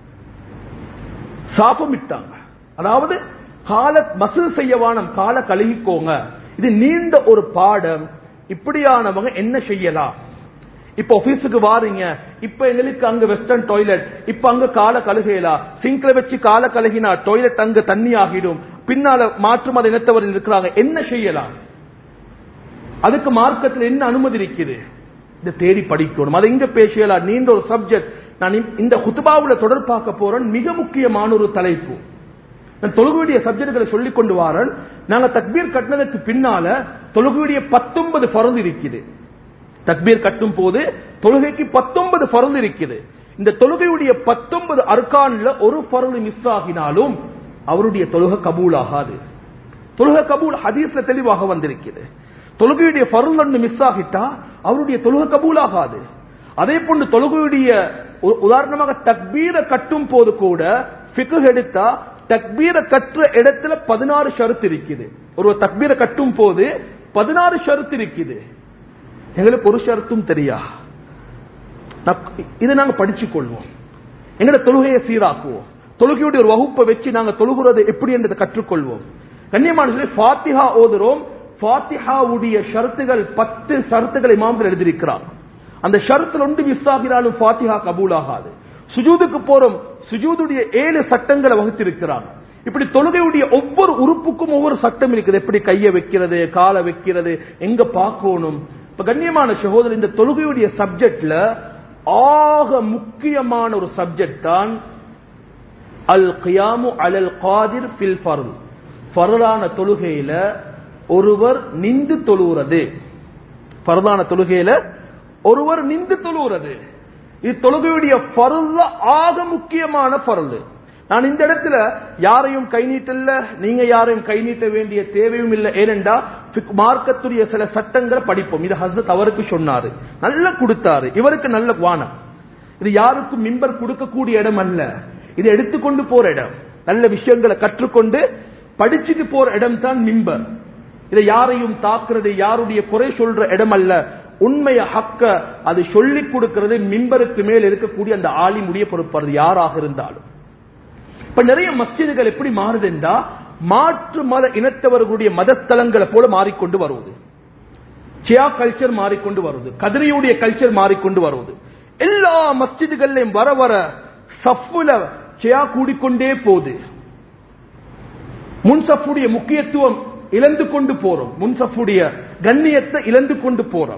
சாபமிட்டாங்க அதாவது கால மசூல் செய்யவானம் கால கழுகிக்கோங்க இது நீண்ட ஒரு பாடம் இப்படியானவங்க என்ன செய்யலாம் இப்ப ஆபீஸுக்கு வாரீங்க இப்ப எங்களுக்கு அங்க வெஸ்டர்ன் டாய்லெட் இப்ப அங்க கால கழுகையலா சிங்க்ல வச்சு கால கழுகினா டாய்லெட் அங்க தண்ணி ஆகிடும் பின்னால மாற்று மத இனத்தவர்கள் இருக்கிறாங்க என்ன செய்யலாம் அதுக்கு மார்க்கத்தில் என்ன அனுமதி இருக்குது இதை தேடி படிக்கணும் அதை இங்க பேசலாம் நீண்ட ஒரு சப்ஜெக்ட் நான் இந்த குத்துபாவுல தொடர் பார்க்க போறேன் மிக முக்கியமான ஒரு தலைப்பு நான் தொழுகுடைய சப்ஜெக்டுகளை சொல்லிக் கொண்டு வாரன் நாங்க தக்பீர் கட்டினதுக்கு பின்னால தொழுகுடைய பத்தொன்பது பருந்து இருக்குது தக்பீர் கட்டும் போது தொழுகைக்கு பத்தொன்பது பருந்து இருக்குது இந்த தொழுகையுடைய பத்தொன்பது அர்கான்ல ஒரு பருந்து மிஸ் ஆகினாலும் அவருடைய தொழுகை கபூல் ஆகாது தொழுகை கபூல் ஹதீஸ்ல தெளிவாக வந்திருக்கிறது தொழுகையுடைய பருந்து ஒன்று மிஸ் ஆகிட்டா அவருடைய தொழுகை கபூல் ஆகாது அதே போன்று தொழுகையுடைய உதாரணமாக தக்பீரை கட்டும் போது கூட பிக்கு எடுத்தா தக்பீரை கட்டுற இடத்துல பதினாறு ஷருத்து இருக்குது ஒரு தக்பீரை கட்டும் போது பதினாறு ஷருத்து இருக்குது எங்களுக்கு ஒரு ஷருத்தும் தெரியா இதை நாங்க படிச்சு கொள்வோம் எங்களோட தொழுகையை சீராக்குவோம் தொழுகையுடைய ஒரு வகுப்பை வச்சு நாங்க தொழுகிறது எப்படி என்றதை கற்றுக்கொள்வோம் கண்ணியமான ஃபாத்திஹா ஓதுறோம் ஃபாத்திஹாவுடைய ஷரத்துகள் பத்து ஷரத்துகளை இமாம்கள் எழுதியிருக்கிறார் அந்த ஷரத்துல ஒன்று மிஸ் ஆகினாலும் ஃபாத்திஹா கபூல் ஆகாது சுஜூதுக்கு போறோம் சுஜூதுடைய ஏழு சட்டங்களை வகுத்திருக்கிறார் இப்படி தொழுகையுடைய ஒவ்வொரு உறுப்புக்கும் ஒவ்வொரு சட்டம் இருக்குது எப்படி கையை வைக்கிறது காலை வைக்கிறது எங்க பார்க்கணும் இப்ப கண்ணியமான சகோதரர் இந்த தொழுகையுடைய சப்ஜெக்ட்ல ஆக முக்கியமான ஒரு சப்ஜெக்ட் தான் அல் கியாமு அலல் காதிர் பில் ஃபருள் ஃபருளான தொழுகையில ஒருவர் நின்று தொழுகிறது ஃபருளான தொழுகையில ஒருவர் நின்று தொழுகிறது இது தொழுகையுடைய பருள் ஆக முக்கியமான பருள் நான் இந்த இடத்துல யாரையும் கை நீட்டல நீங்க யாரையும் கை நீட்ட வேண்டிய தேவையும் இல்லை ஏனென்றா மார்க்கத்துடைய சில சட்டங்களை படிப்போம் இது ஹசரத் அவருக்கு சொன்னாரு நல்ல கொடுத்தாரு இவருக்கு நல்ல வானம் இது யாருக்கும் மிம்பர் கொடுக்கக்கூடிய இடம் அல்ல இது எடுத்துக்கொண்டு போற இடம் நல்ல விஷயங்களை கற்றுக்கொண்டு படிச்சுட்டு போற இடம் தான் மிம்பர் இதை யாரையும் தாக்குறது யாருடைய குறை சொல்ற இடம் அல்ல உண்மைய ஹக்க அது சொல்லிக் கொடுக்கிறது மிம்பருக்கு மேல் இருக்கக்கூடிய அந்த ஆலிமுடைய பொறுப்பது யாராக இருந்தாலும் இப்ப நிறைய மஸ்ஜிதுகள் எப்படி மாறுதுண்டா மாற்று மத இனத்தவர்களுடைய மதஸ்தலங்களை போல மாறிக்கொண்டு வருவது சியா கல்ச்சர் மாறிக்கொண்டு வருவது கதிரையுடைய கல்ச்சர் மாறிக்கொண்டு வருவது எல்லா மஸ்ஜிதுகள்லையும் வர வர சஃப்புல சியா கூடிக்கொண்டே போகுது முன்சஃபுடைய முக்கியத்துவம் இழந்து கொண்டு போறோம் முன்சஃபுடைய கண்ணியத்தை இழந்து கொண்டு போறோம்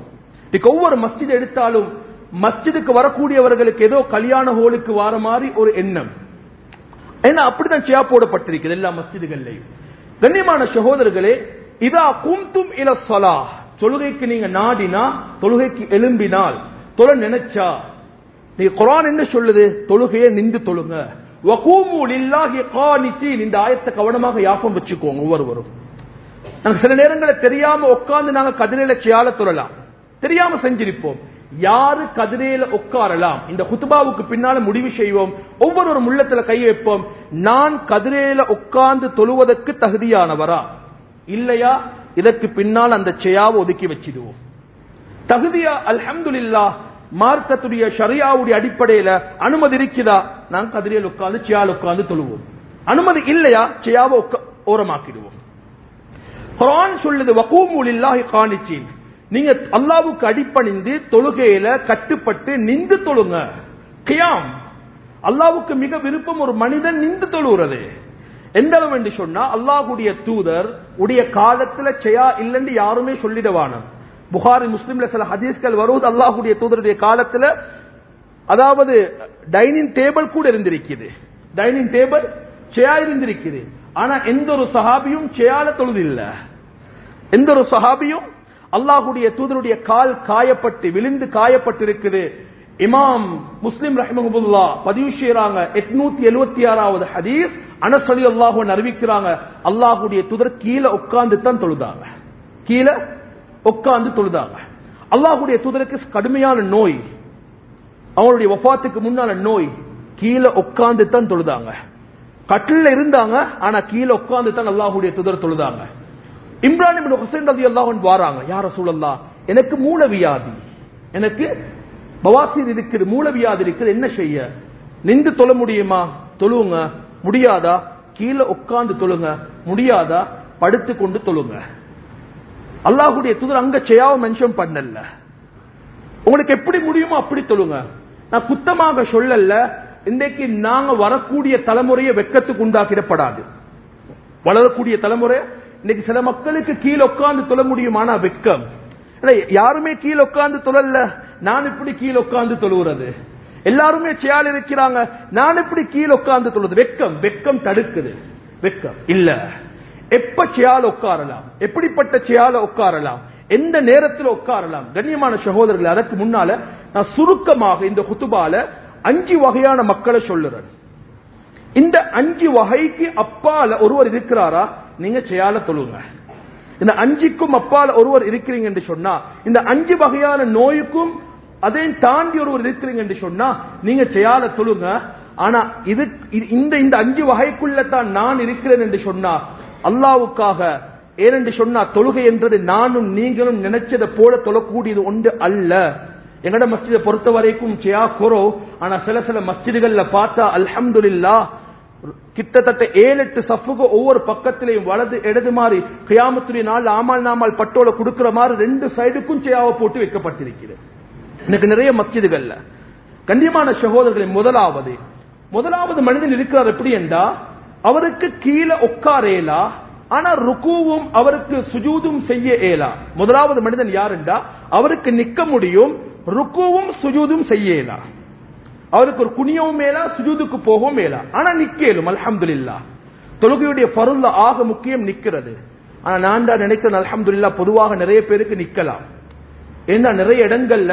இன்னைக்கு ஒவ்வொரு மஸ்ஜித் எடுத்தாலும் மஸ்ஜிதுக்கு வரக்கூடியவர்களுக்கு ஏதோ கல்யாண ஹோலுக்கு வர மாதிரி ஒரு எண்ணம் ஏன்னா அப்படிதான் சியா போடப்பட்டிருக்குது எல்லா மஸ்ஜிதுகள்லையும் கண்ணியமான சகோதரர்களே இதா கும்தும் இல சொலா தொழுகைக்கு நீங்க நாடினா தொழுகைக்கு எழும்பினால் தொழ நினைச்சா நீ குரான் என்ன சொல்லுது தொழுகையை நின்று தொழுங்க வகூமு லில்லாஹி கானித்தீன் இந்த ஆயத்தை கவனமாக யாபம் வச்சுக்கோங்க ஒவ்வொருவரும் நாங்க சில நேரங்களில் தெரியாம உட்கார்ந்து நாங்க கதிரையில சியால தொழலாம் தெரியாம செஞ்சிருப்போம் யாரு கதிரையில உட்காரலாம் இந்த குத்துபாவுக்கு பின்னால முடிவு செய்வோம் ஒவ்வொரு உள்ளத்துல கை வைப்போம் நான் கதிரையில உட்கார்ந்து தொழுவதற்கு தகுதியானவரா இல்லையா இதற்கு பின்னால் அந்த செயாவை ஒதுக்கி வச்சிடுவோம் தகுதியா அல்ஹம்துலில்லா மார்க்கத்துடைய ஷரியாவுடைய அடிப்படையில அனுமதி இருக்குதா நான் கதிரையில் உட்கார்ந்து சியால் உட்கார்ந்து தொழுவோம் அனுமதி இல்லையா சியாவை உக்க- ஓரமாக்கிடுவோம் குரான் சொல்லுது வகூமுலில்லாஹி காணிச்சீன் நீங்க அல்லாவுக்கு அடிப்பணிந்து தொழுகையில கட்டுப்பட்டு நின்று தொழுங்க கியாம் அல்லாவுக்கு மிக விருப்பம் ஒரு மனிதன் நின்று தொழுகிறது எந்த அளவு என்று சொன்னா அல்லாஹ்வுடைய தூதர் உடைய காலத்துல செய்யா இல்லைன்னு யாருமே சொல்லிடுவான புகாரி முஸ்லிம்ல சில ஹதீஸ்கள் வருவது அல்லாஹ்வுடைய தூதருடைய காலத்துல அதாவது டைனிங் டேபிள் கூட இருந்திருக்குது டைனிங் டேபிள் சேயா இருந்திருக்குது ஆனா எந்த ஒரு சஹாபியும் சேயால தொழுதில்ல எந்த ஒரு சஹாபியும் அல்லாஹ்வுடைய தூதருடைய கால் காயப்பட்டு விழுந்து காயப்பட்டிருக்குது இமாம் முஸ்லிம் ரஹ்மஹுல்லா பதிவு செய்யறாங்க எட்நூத்தி எழுபத்தி ஆறாவது ஹதீஸ் அனசலி அல்லாஹு அறிவிக்கிறாங்க அல்லாஹ்வுடைய தூதர் கீழே உட்கார்ந்து தான் தொழுதாங்க கீழே உட்கார்ந்து தொழுதாங்க அல்லாஹ்வுடைய தூதருக்கு கடுமையான நோய் அவங்களுடைய வஃபாத்துக்கு முன்னால நோய் கீழே உட்கார்ந்து தான் தொழுதாங்க கட்டில இருந்தாங்க ஆனா கீழே உட்கார்ந்து தான் அல்லாஹ்வுடைய தூதர் தொழுதாங்க இம்ரான் இப்னு ஹுசைன் ரலியல்லாஹு அன்ஹு வாராங்க யா ரசூலல்லாஹ் எனக்கு மூலவியாதி எனக்கு பவாசீர் இருக்குது மூலவியாதி இருக்குது என்ன செய்ய நின்று தொழ முடியுமா தொழுவுங்க முடியாதா கீழே உட்கார்ந்து தொழுங்க முடியாதா படுத்து கொண்டு தொழுங்க அல்லாஹ்வுடைய தூதர் அங்க செய்யாவ மென்ஷன் பண்ணல உங்களுக்கு எப்படி முடியுமோ அப்படி தொழுங்க நான் குத்தமாக சொல்லல இன்றைக்கு நாங்க வரக்கூடிய தலைமுறையை வெக்கத்துக்கு உண்டாக்கிடப்படாது வளரக்கூடிய தலைமுறை இன்னைக்கு சில மக்களுக்கு கீழே உட்கார்ந்து தொழ முடியுமானா வெக்கம் ஏன்னா, யாருமே கீழே உட்கார்ந்து தொழல நான் இப்படி கீழே உட்கார்ந்து தொழுகிறது எல்லாருமே சேல் இருக்கிறாங்க நான் இப்படி கீழே உட்கார்ந்து தொழுது வெக்கம் வெக்கம் தடுக்குது வெக்கம் இல்ல எப்ப சேல உட்காரலாம் எப்படிப்பட்ட சேல உட்காரலாம் எந்த நேரத்தில் உட்காரலாம் கண்ணியமான சகோதரர்கள் அதற்கு முன்னால நான் சுருக்கமாக இந்த குத்துபால அஞ்சு வகையான மக்களை சொல்லுறேன் இந்த அஞ்சு வகைக்கு அப்பால ஒருவர் இருக்கிறாரா நீங்க செய்யால தொழுங்க இந்த அஞ்சுக்கும் அப்பால ஒருவர் இருக்கிறீங்க என்று சொன்னா இந்த அஞ்சு வகையான நோய்க்கும் அதையும் தாண்டி ஒருவர் இருக்கிறீங்க என்று சொன்னா நீங்க செய்யால தொழுங்க ஆனா இது இது- இந்த இந்த அஞ்சு வகைக்குள்ள தான் நான் இருக்கிறேன் என்று சொன்னா அல்லாவுக்காக ஏனென்று சொன்னா தொழுகை என்றது நானும் நீங்களும் நினைச்சதை போல தொழக்கூடியது ஒன்று அல்ல எங்கட மஸ்ஜிதை பொறுத்த வரைக்கும் சியா குறோ ஆனா சில சில மஸ்ஜிதுகள்ல பார்த்தா அல்ஹம்துலில்லாஹ் கிட்டத்தட்ட ஏழு எட்டு சஃபுக்கு ஒவ்வொரு பக்கத்திலையும் வலது இடது மாதிரி கியாமத்துடைய நாள் ஆமால் நாமால் பட்டோல கொடுக்கிற மாதிரி ரெண்டு சைடுக்கும் சியாவை போட்டு வைக்கப்பட்டிருக்கிறது எனக்கு நிறைய மஸ்ஜிதுகள்ல கண்ணியமான சகோதரர்களை முதலாவது முதலாவது மனிதன் இருக்கிறார் எப்படி என்றா அவருக்கு கீழே உட்காரேலா ஆனா ருக்குவும் அவருக்கு சுஜூதும் செய்ய இயலா முதலாவது மனிதன் யாருண்டா அவருக்கு நிக்க முடியும் ருக்குவும் சுஜூதும் செய்ய இயலா அவருக்கு ஒரு குனியவும் மேலா சுஜூதுக்கு போகவும் மேலா ஆனா நிக்கலும் அல்ஹம்துலில்லா தொழுகையுடைய பருள்ல ஆக முக்கியம் நிக்கிறது ஆனா நான் தான் நினைக்கிறேன் அல்ஹம்துலில்லா பொதுவாக நிறைய பேருக்கு நிக்கலாம் ஏன்னா நிறைய இடங்கள்ல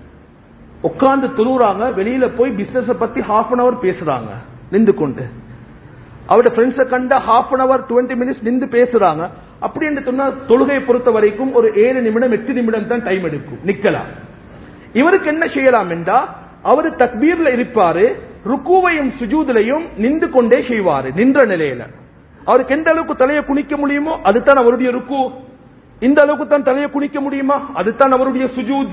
உட்கார்ந்து தொழுறாங்க வெளியில போய் பிசினஸ் பத்தி ஹாஃப் அன் அவர் பேசுறாங்க நின்று கொண்டு அவருடைய ஃப்ரெண்ட்ஸை கண்ட half an hour twenty minutes நின்று பேசுறாங்க அப்படி என்று சொன்னா தொழுகையை பொறுத்த வரைக்கும் ஒரு ஏழு நிமிடம் எட்டு நிமிடம் தான் டைம் எடுக்கும் நிக்கலாம் இவருக்கு என்ன செய்யலாம் என்றா அவரு தக்பீர்ல இருப்பாரு ருக்குவையும் சுஜூதிலையும் நின்று கொண்டே செய்வாரு நின்ற நிலையில அவருக்கு எந்த அளவுக்கு தலையை குனிக்க முடியுமோ அதுதான் அவருடைய ருக்கு இந்த அளவுக்கு தான் தலையை குனிக்க முடியுமா அதுதான் அவருடைய சுஜூத்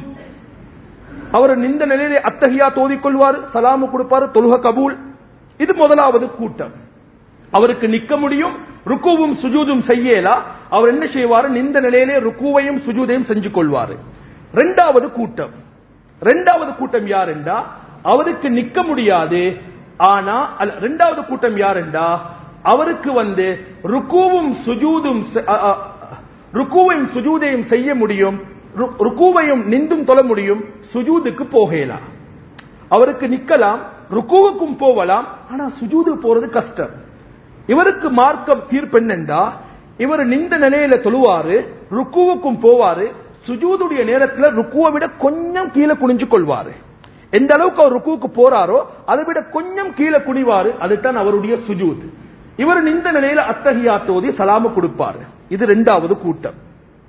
அவர் நின்ற நிலையிலே அத்தகையா தோதிக்கொள்வார் சலாமு கொடுப்பாரு தொழுக கபூல் இது முதலாவது கூட்டம் அவருக்கு நிக்க முடியும் ருக்குவும் சுஜூதும் செய்யலா அவர் என்ன செய்வாரு நின்ற நிலையிலே ருக்குவையும் சுஜூதையும் செஞ்சு கொள்வாரு ரெண்டாவது கூட்டம் ரெண்டாவது கூட்டம் யார் என்றா அவருக்கு நிக்க முடியாது ஆனா அல்ல, ரெண்டாவது கூட்டம் யார் என்றா அவருக்கு வந்து ருக்குவும் சுஜூதும் செ- அ- அ- ருக்குவையும் சுஜூதையும் செய்ய முடியும் ரு- ருக்குவையும் நின்றும் தொழ முடியும் சுஜூதுக்கு போகலாம் அவருக்கு நிக்கலாம் ருக்குவுக்கும் போகலாம் ஆனா சுஜூது போறது கஷ்டம் இவருக்கு மார்க்கம் தீர்ப்பு என்னண்டா இவர் நின்ற நிலையில தொழுவாரு ருக்குவுக்கும் போவாரு சுஜூதுடைய நேரத்துல ருக்குவை விட கொஞ்சம் கீழே குனிஞ்சு கொள்வாரு எந்த அளவுக்கு அவர் ருக்குவுக்கு போறாரோ அதை விட கொஞ்சம் கீழே குனிவாரு அதுதான் அவருடைய சுஜூத் இவர் நின்ற நிலையில அத்தகையாத் ஓதி சலாம கொடுப்பாரு இது ரெண்டாவது கூட்டம்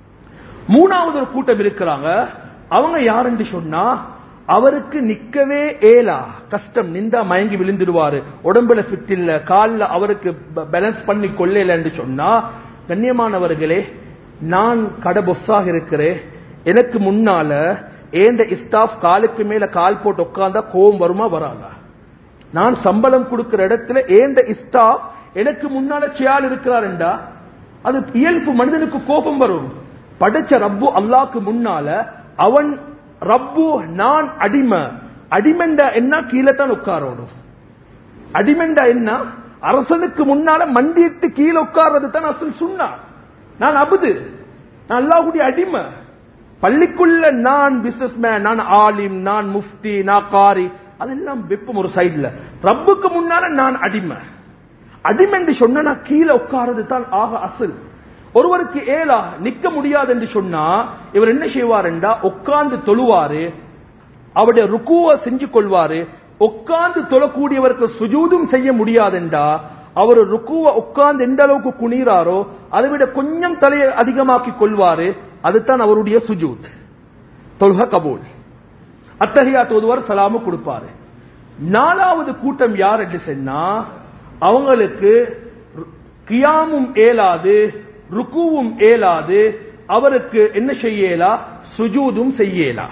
மூணாவது ஒரு கூட்டம் இருக்கிறாங்க அவங்க யாருன்னு சொன்னா அவருக்கு நிக்கவே ஏலா கஷ்டம் நின்றா மயங்கி விழுந்துடுவாரு உடம்புல ஃபிட் இல்ல கால்ல அவருக்கு பேலன்ஸ் பண்ணி கொள்ளலன்னு சொன்னா கண்ணியமானவர்களே நான் கடை பொஸ்ஸாக இருக்கிறேன் எனக்கு முன்னால ஏந்த ஸ்டாஃப் காலுக்கு மேல கால் போட்டு உட்கார்ந்தா கோவம் வருமா வராதா நான் சம்பளம் கொடுக்கிற இடத்துல ஏந்த ஸ்டாஃப் எனக்கு முன்னால சியால் இருக்கிறாருண்டா அது இயல்பு மனிதனுக்கு கோபம் வரும் படைச்ச ரப்பு அல்லாக்கு முன்னால அவன் ரப்பு நான் அடிமை அடிமெண்டா என்ன கீழே தான் உட்காரோடும் அடிமெண்டா என்ன அரசனுக்கு முன்னால மண்டியிட்டு கீழே உட்கார்றது தான் அசல் சொன்னா நான் அபுது நான் அல்லாஹ்வுடைய அடிமை பள்ளிக்குள்ள நான் பிசினஸ் மேன் நான் ஆலிம் நான் முஃப்தி நான் காரி அதெல்லாம் வெப்பம் ஒரு சைடுல ரப்புக்கு முன்னால நான் அடிமை அடிமை என்று சொன்னா நான் கீழே உட்கார்றது தான் ஆக அசல் ஒருவருக்கு ஏலா நிக்க முடியாது என்று சொன்னா இவர் என்ன செய்வாருண்டா உட்கார்ந்து தொழுவாரு அவருடைய ருக்குவ செஞ்சு கொள்வாரு உட்கார்ந்து தொழக்கூடியவருக்கு சுஜூதும் செய்ய முடியாதுண்டா அவர் ருக்குவ உட்கார்ந்து எந்த அளவுக்கு குனிறாரோ அதை விட கொஞ்சம் தலையை அதிகமாக்கி கொள்வாரு அதுதான் அவருடைய சுஜூத் தொழுக கபூல் அத்தகையா தோதுவார் சலாமு கொடுப்பாரு நாலாவது கூட்டம் யார் என்று சொன்னா அவங்களுக்கு ரு- கியாமும் ஏலாது ருக்குவும் ஏலாது அவருக்கு என்ன செய்யலா சுஜூதும் செய்யலா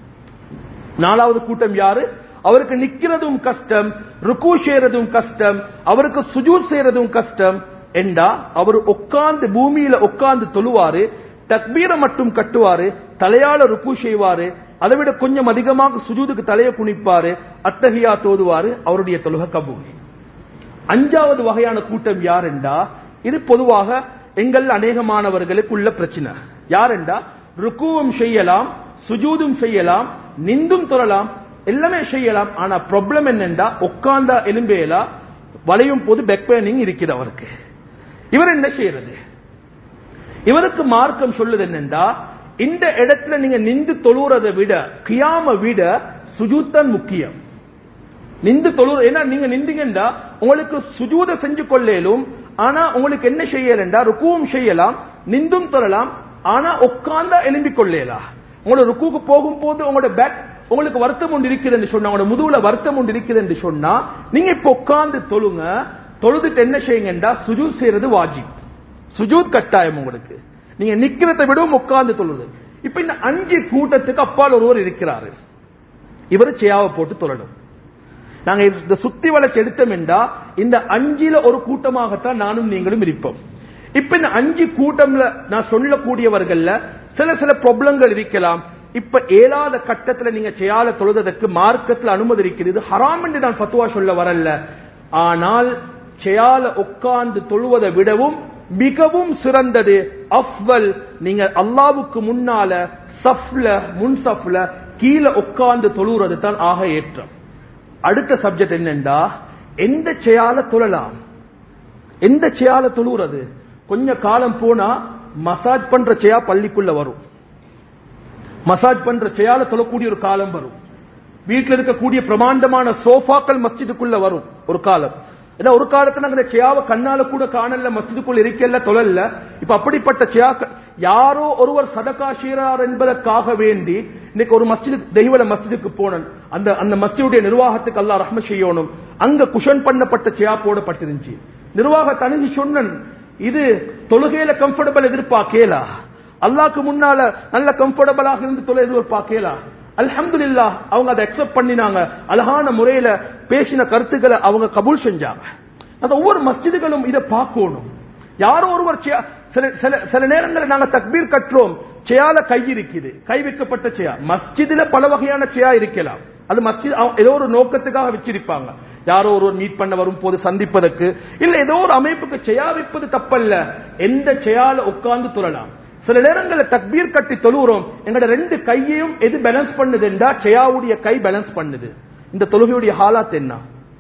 நாலாவது கூட்டம் யாரு அவருக்கு நிக்கிறதும் கஷ்டம் ருக்கு செய்யறதும் கஷ்டம் அவருக்கு சுஜூத் செய்யறதும் கஷ்டம் என்றா அவர் உட்கார்ந்து பூமியில உட்கார்ந்து தொழுவாரு தக்பீரை மட்டும் கட்டுவாரு தலையால ருக்கு செய்வாரு அதை விட கொஞ்சம் அதிகமாக சுஜூதுக்கு தலையை குனிப்பாரு அத்தகையா தோதுவாரு அவருடைய தொழுக கபூல் அஞ்சாவது வகையான கூட்டம் யார் என்றா இது பொதுவாக எங்கள் அநேகமானவர்களுக்கு உள்ள பிரச்சனை யார் என்றா ருக்குவும் செய்யலாம் சுஜூதும் செய்யலாம் நிந்தும் தொழலாம் எல்லாமே செய்யலாம் ஆனா ப்ராப்ளம் என்னண்டா உட்கார்ந்தா எலும்பேலா வளையும் போது பேக் பெயினிங் இருக்குது அவருக்கு இவர் என்ன செய்யறது இவருக்கு மார்க்கம் சொல்லுது என்னண்டா இந்த இடத்துல நீங்க நின்று தொழுறதை விட கியாம விட சுஜூத்தான் முக்கியம் நின்று தொழு ஏன்னா நீங்க நின்றீங்கண்டா உங்களுக்கு சுஜூத செஞ்சு கொள்ளேலும் ஆனா உங்களுக்கு என்ன செய்யலண்டா ருக்குவும் செய்யலாம் நிந்தும் தொழலாம் ஆனா உட்கார்ந்தா எலும்பிக் கொள்ளேலா உங்களோட ருக்குக்கு போகும்போது உங்களோட பேக் உங்களுக்கு வருத்தம் ஒன்று இருக்குது என்று சொன்னா உங்களோட முதுகுல வருத்தம் ஒன்று இருக்குது என்று சொன்னா நீங்க இப்ப உட்கார்ந்து தொழுங்க தொழுதுட்டு என்ன செய்யுங்கண்டா சுஜூத் செய்யறது வாஜிப் சுஜூத் கட்டாயம் உங்களுக்கு நீங்க நிக்கிறதை விடவும் உட்கார்ந்து தொழுது இப்ப இந்த அஞ்சு கூட்டத்துக்கு அப்பால் ஒருவர் இருக்கிறாரு இவர் சேயாவை போட்டு தொழணும் நாங்க இந்த சுத்தி வளைச்சு எடுத்தோம்டா இந்த அஞ்சில ஒரு கூட்டமாகத்தான் நானும் நீங்களும் இருப்போம் இப்ப இந்த அஞ்சு கூட்டம்ல நான் சொல்லக்கூடியவர்கள்ல சில சில ப்ராப்ளங்கள் இருக்கலாம் இப்ப ஏழாத கட்டத்துல நீங்க செய்யால தொழுதற்கு மார்க்கத்தில் அனுமதி இருக்கிறது ஹராம் என்று நான் பத்துவா சொல்ல வரல ஆனால் செய்யால உட்கார்ந்து தொழுவதை விடவும் மிகவும் சிறந்தது அஃவல் நீங்க அல்லாவுக்கு முன்னால சஃப்ல முன் சஃப்ல கீழே உட்கார்ந்து தொழுறது தான் ஆக ஏற்றம் அடுத்த சப்ஜெக்ட் என்னண்டா எந்த செயல தொழலாம் எந்த செயல தொழுறது கொஞ்ச காலம் போனா மசாஜ் பண்ற செயா பள்ளிக்குள்ள வரும் மசாஜ் பண்ற செயல தொழக்கூடிய ஒரு காலம் வரும் வீட்டில் இருக்கக்கூடிய பிரமாண்டமான சோஃபாக்கள் மஸ்ஜிதுக்குள்ள வரும் ஒரு காலம் ஏன்னா ஒரு காலத்துல நாங்க இந்த சியாவை கண்ணால கூட காணல மஸ்ஜிதுக்குள்ள இருக்கல தொழல்ல இப்ப அப்படிப்பட்ட சியா யாரோ ஒருவர் சதகா செய்கிறார் என்பதற்காக வேண்டி இன்னைக்கு ஒரு மஸ்ஜிது தெய்வல மஸ்ஜிதுக்கு போனேன் அந்த அந்த மஸ்ஜிதுடைய நிர்வாகத்துக்கு அல்லாஹ் ரஹ்ம செய்யணும் அங்க குஷன் பண்ணப்பட்ட சியா போடப்பட்டிருந்துச்சு நிர்வாக தனிஞ்சு சொன்னன் இது தொழுகையில கம்ஃபர்டபிள் எதிர்பார்க்கலா அல்லாஹ்க்கு முன்னால நல்ல கம்ஃபர்டபிளாக இருந்து தொலை எதிர்பார்க்கலா அல்ஹம்துலில்லா அவங்க அதை அக்செப்ட் பண்ணினாங்க அழகான முறையில பேசின கருத்துக்களை அவங்க கபூல் செஞ்சாங்க அந்த ஒவ்வொரு மஸ்ஜிதுகளும் இதை பார்க்கணும் யாரோ ஒருவர் சில சில சில நேரங்களில் நாங்க தக்பீர் கட்டுறோம் செயல கை இருக்குது கை வைக்கப்பட்ட செயா மஸ்ஜிதுல பல வகையான செயா இருக்கலாம் அது மஸ்ஜித் ஏதோ ஒரு நோக்கத்துக்காக வச்சிருப்பாங்க யாரோ ஒருவர் மீட் பண்ண வரும் போது சந்திப்பதற்கு இல்ல ஏதோ ஒரு அமைப்புக்கு செயா வைப்பது தப்பல்ல எந்த செயல உட்கார்ந்து தொழலாம் சில நேரங்களில் தக்பீர் கட்டி தொழுகிறோம் எங்களோட ரெண்டு கையையும் எது பேலன்ஸ் பண்ணுதுண்டா செயாவுடைய கை பேலன்ஸ் பண்ணுது இந்த தொழுகையுடைய ஹாலாத் என்ன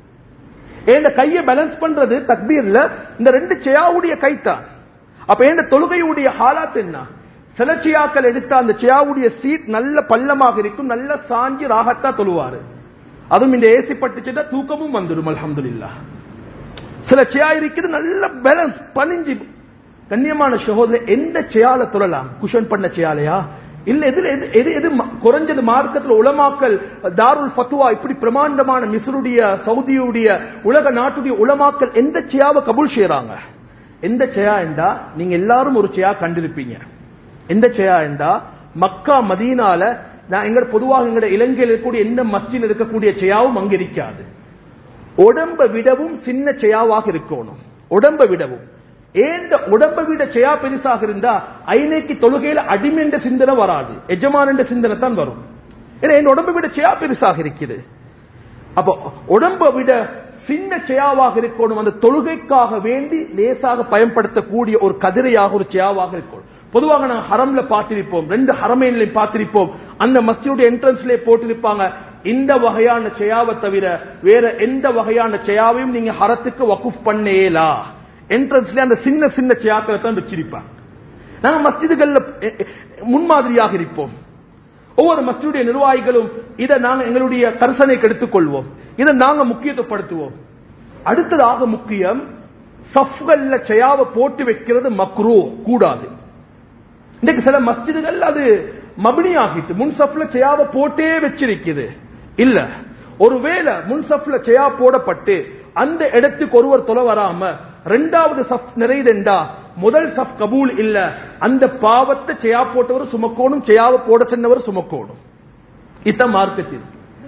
இந்த கையை பேலன்ஸ் பண்றது தக்பீர்ல இந்த ரெண்டு செயாவுடைய கை தான் அப்ப இந்த தொழுகையுடைய ஹாலாத் என்ன சில சியாக்கள் எடுத்த அந்த சியாவுடைய சீட் நல்ல பள்ளமாக இருக்கும் நல்ல சாஞ்சி ராகத்தா தொழுவாரு அதுவும் இந்த ஏசி பட்டுச்சுட்டா தூக்கமும் வந்துடும் அல்ஹம்துலில்லாஹ் சில சியா இருக்குது நல்ல பேலன்ஸ் பணிஞ்சு கண்ணியமான சகோதரர் எந்த சியால தொழலாம் குஷன் பண்ண சியாலையா இல்ல எதுல எது எது எது ம- குறைஞ்சது மார்க்கத்துல உலமாக்கல் தாருல் ஃபத்வா இப்படி பிரமாண்டமான மிஸ்ருடைய சவுதியுடைய உலக நாட்டுடைய உலமாக்கல் எந்த சியாவை கபூல் செய்யறாங்க எந்த சியா என்றா நீங்க எல்லாரும் ஒரு சியா கண்டிருப்பீங்க எந்த சியா என்றா மக்கா மதீனால நான் எங்க பொதுவாக எங்கட இலங்கையில் இருக்கக்கூடிய எந்த மஸ்ஜில் இருக்கக்கூடிய சியாவும் அங்க இருக்காது உடம்ப விடவும் சின்ன செயாவாக இருக்கணும் உடம்ப விடவும் ஏந்த உடம்ப விட செயா பெருசாக இருந்தா ஐநேக்கு தொழுகையில அடிமை என்ற சிந்தனை வராது எஜமான் என்ற சிந்தனை தான் வரும் ஏன்னா என் உடம்ப விட செயா பெருசாக இருக்குது அப்போ உடம்ப விட சின்ன செயாவாக இருக்கணும் அந்த தொழுகைக்காக வேண்டி லேசாக பயன்படுத்தக்கூடிய ஒரு கதிரையாக ஒரு செயாவாக இருக்கணும் பொதுவாக நாங்கள் ஹரம்ல பார்த்திருப்போம் ரெண்டு ஹரமைன்லையும் பார்த்திருப்போம் அந்த மஸ்ஜியுடைய என்ட்ரன்ஸ்ல போட்டிருப்பாங்க இந்த வகையான செயாவை தவிர வேற எந்த வகையான செயாவையும் நீங்க ஹரத்துக்கு வகுப் பண்ணேலா என்ட்ரன்ஸ்ல அந்த சின்ன சின்ன செயாக்களை தான் வச்சிருப்பாங்க நாங்க மஸ்ஜிதுகள்ல எ- எ- முன்மாதிரியாக இருப்போம் ஒவ்வொரு மஸ்ஜிதுடைய நிர்வாகிகளும் இதை நாங்க எங்களுடைய கரிசனைக்கு எடுத்துக்கொள்வோம் இதை நாங்க முக்கியத்துவப்படுத்துவோம் அடுத்ததாக முக்கியம் சஃப்கள்ல செயாவை போட்டு வைக்கிறது மக்ரூ கூடாது இன்னைக்கு சில மஸ்ஜிதுகள் அது மபினி ஆகிட்டு முன்சப்ல செயாவை போட்டே வச்சிருக்குது இல்ல ஒருவேளை முன்சப்ல செயா போடப்பட்டு அந்த இடத்துக்கு ஒருவர் தொலை வராம ரெண்டாவது சஃப் நிறைதெண்டா முதல் சஃப் கபூல் இல்ல அந்த பாவத்தை செயா போட்டவர் சுமக்கோணும் செயாவை போட சென்னவர் சுமக்கோணும் இதான் மார்க்கத்தில்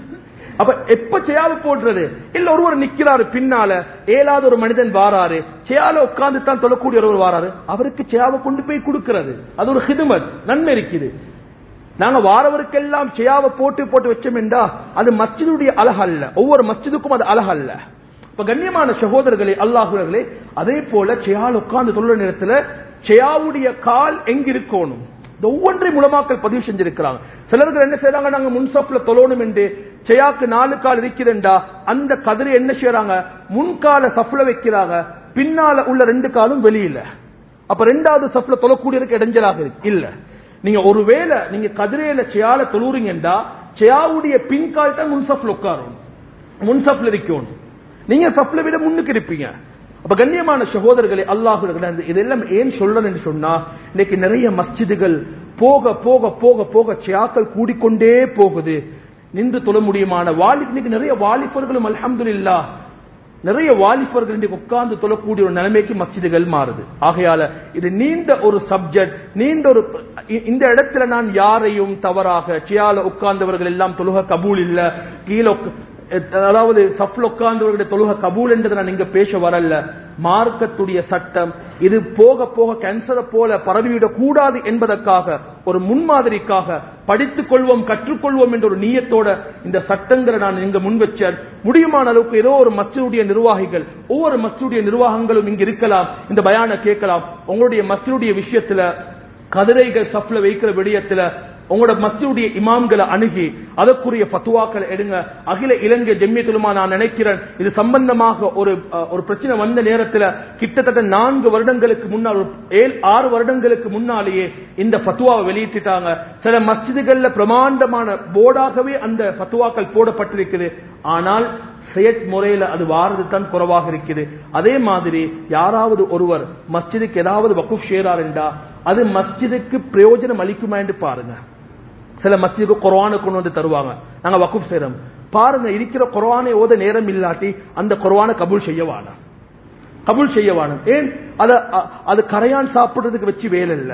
அப்ப எப்ப செயாவு போடுறது இல்ல ஒருவர் நிக்கிறாரு பின்னால ஏழாவது ஒரு மனிதன் வாராரு செயால உட்கார்ந்து தான் தொழக்கூடிய ஒருவர் வாராரு அவருக்கு செயாவை கொண்டு போய் கொடுக்கிறது அது ஒரு ஹிதுமத் நன்மை இருக்குது நாங்க வாரவருக்கெல்லாம் செயாவை போட்டு போட்டு வச்சோம் என்றா அது மஸ்ஜிதுடைய அழகல்ல ஒவ்வொரு மஸ்ஜிதுக்கும் அது அழகல்ல இப்ப கண்ணியமான சகோதரர்களே அல்லாஹுர்களே அதே போல செயால் உட்கார்ந்து தொழுற நேரத்துல செயாவுடைய கால் எங்க இருக்கணும் இந்த ஒவ்வொன்றை முலமாக்கள் பதிவு செஞ்சிருக்கிறாங்க சிலர்கள் என்ன செய்யறாங்க நாங்க முன்சப்ல தொழணும் என்று செயாக்கு நாலு கால் இருக்கிறண்டா அந்த கதிரை என்ன செய்யறாங்க முன்கால சப்ல வைக்கிறாங்க பின்னால உள்ள ரெண்டு காலும் வெளியில அப்ப ரெண்டாவது சப்ல தொழக்கூடியதுக்கு இடைஞ்சலாக இருக்கு இல்ல நீங்க ஒருவேளை நீங்க கதிரையில செயால தொழுறீங்கன்றா செயாவுடைய பின்கால் தான் முன்சப்ல உட்காரும் முன்சப்ல இருக்கணும் நீங்க சப்ல விட முன்னுக்கு இருப்பீங்க அப்ப கண்ணியமான சகோதரர்களே அல்லாஹு இதெல்லாம் ஏன் சொல்றேன்னு சொன்னா இன்னைக்கு நிறைய மஸ்ஜிதுகள் போக போக போக போக சியாக்கள் கூடிக்கொண்டே போகுது நின்று தொழ முடியுமான வாலி இன்னைக்கு நிறைய வாலிபர்களும் அல்ஹம்துலில்லா நிறைய வாலிபர்கள் இன்றைக்கு உட்கார்ந்து தொழக்கூடிய ஒரு நிலைமைக்கு மஸ்ஜிதுகள் மாறுது ஆகையால இது நீண்ட ஒரு சப்ஜெக்ட் நீண்ட ஒரு இ- இந்த இடத்துல நான் யாரையும் தவறாக சியால உட்கார்ந்தவர்கள் எல்லாம் தொழுக கபூல் இல்ல கீழே உக்க- அதாவது சஃப்ல உட்கார்ந்தவர்களுடைய தொழுக கபூல் என்றதை நான் இங்க பேச வரல மார்க்கத்துடைய சட்டம் இது போக போக கேன்சரை போல பரவிவிடக் கூடாது என்பதற்காக ஒரு முன்மாதிரிக்காக படித்துக் கொள்வோம் கற்றுக்கொள்வோம் என்ற ஒரு நீயத்தோட இந்த சட்டங்களை நான் இங்க முன் வச்சேன் முடியுமான அளவுக்கு ஏதோ ஒரு மஸ்ஜிதுடைய நிர்வாகிகள் ஒவ்வொரு மஸ்ஜிதுடைய நிர்வாகங்களும் இங்க இருக்கலாம் இந்த பயான கேட்கலாம் உங்களுடைய மஸ்ஜிதுடைய விஷயத்துல கதிரைகள் சஃப்ல வைக்கிற விடயத்துல உங்களோட மத்தியுடைய இமாம்களை அணுகி அதற்குரிய பத்துவாக்களை எடுங்க அகில இலங்கை ஜெம்மியத்துலமா நான் நினைக்கிறேன் இது சம்பந்தமாக ஒரு அஹ், ஒரு பிரச்சனை வந்த நேரத்துல கிட்டத்தட்ட நான்கு வருடங்களுக்கு முன்னால் ஒரு ஏழு ஆறு வருடங்களுக்கு முன்னாலேயே இந்த பத்துவாவை வெளியிட்டுட்டாங்க சில மஸ்ஜிதுகள்ல பிரமாண்டமான போர்டாகவே அந்த பத்துவாக்கள் போடப்பட்டிருக்குது ஆனால் செயற்முறையில அது வாரது தான் குறைவாக இருக்குது அதே மாதிரி யாராவது ஒருவர் மஸ்ஜிதுக்கு ஏதாவது வகுப் ஷேரார் என்றா அது மஸ்ஜிதுக்கு பிரயோஜனம் அளிக்குமா என்று பாருங்க சில மஸ்ஜிதுக்கு குர்ஆனை கொண்டு வந்து தருவாங்க நாங்க வகுப் செய்றோம் பாருங்க இருக்கிற குர்ஆனை ஓத நேரம் இல்லாட்டி அந்த குர்ஆனை கபூல் செய்ய வேணாம் கபூல் செய்ய வேணும் ஏன் அத அ- அது கரையான் சாப்பிடுறதுக்கு வச்சு வேலை இல்ல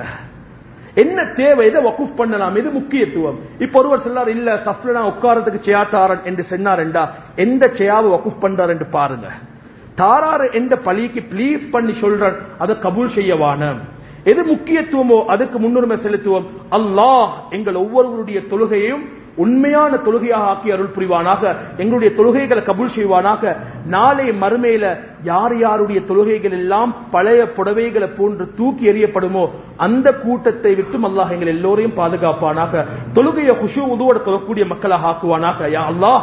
என்ன தேவை எதை வகுப் பண்ணலாம் எது முக்கியத்துவம் இப்ப ஒருவர் சொல்லார் இல்ல சஃப்ல நான் உட்காரத்துக்கு செய்யாத்தாரன் என்று சொன்னாரெண்டா எந்த செய்யாவை வகுப் பண்றார் என்று பாருங்க தாராறு எந்த பழிக்கு ப்ளீஸ் பண்ணி சொல்றான் அதை கபூல் செய்ய வானம் எது முக்கியத்துவமோ அதுக்கு முன்னுரிமை செலுத்துவோம் அல்லாஹ் எங்கள் ஒவ்வொருவருடைய தொழுகையையும் உண்மையான தொழுகையாக ஆக்கி அருள் புரிவானாக எங்களுடைய தொழுகைகளை கபூல் செய்வானாக நாளை மறுமையில யார் யாருடைய தொழுகைகள் எல்லாம் பழைய புடவைகளை போன்று தூக்கி எறியப்படுமோ அந்த கூட்டத்தை விட்டும் அல்லாஹ் எங்கள் எல்லோரையும் பாதுகாப்பானாக தொழுகையை குஷு உதுவோட தொழக்கூடிய மக்களாக ஆக்குவானாக யா அல்லாஹ்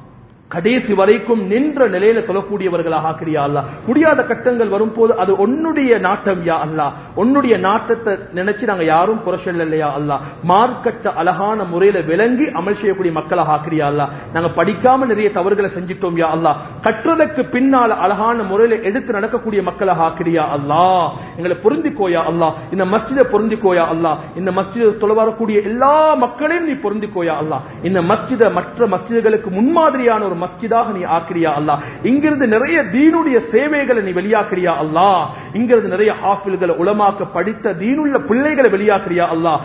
கடைசி வரைக்கும் நின்ற நிலையில தொழக்கூடியவர்களாக ஆக்கிறியா அல்லா முடியாத கட்டங்கள் வரும்போது அது உன்னுடைய நாட்டம் யா அல்லா உன்னுடைய நாட்டத்தை நினைச்சு நாங்க யாரும் புறச்சொல்ல இல்லையா அல்லா மார்க்கத்தை அழகான முறையில விளங்கி அமல் செய்யக்கூடிய மக்களாக ஆக்கிறியா அல்லா நாங்க படிக்காம நிறைய தவறுகளை செஞ்சிட்டோம் யா அல்லா கற்றதற்கு பின்னால அழகான முறையில எடுத்து நடக்கக்கூடிய மக்களாக ஆக்கிறியா அல்லா எங்களை பொருந்திக்கோயா அல்லா இந்த மஸ்ஜிதை பொருந்திக்கோயா அல்லா இந்த மஸ்ஜிதை தொலை வரக்கூடிய எல்லா மக்களையும் நீ பொருந்திக்கோயா அல்லா இந்த மஸ்ஜிதை மற்ற மஸ்ஜிதுகளுக்கு முன்மாதிரியான ஒரு மஸ்ஜிதாக நீ ஆக்கிரியா அல்லா இங்கிருந்து நிறைய தீனுடைய சேவைகளை நீ வெளியாக்குறியா அல்லா இங்கிருந்து நிறைய ஹாஃபில்களை உலமாக்க படித்த தீனுள்ள பிள்ளைகளை வெளியாக்குறியா அல்லா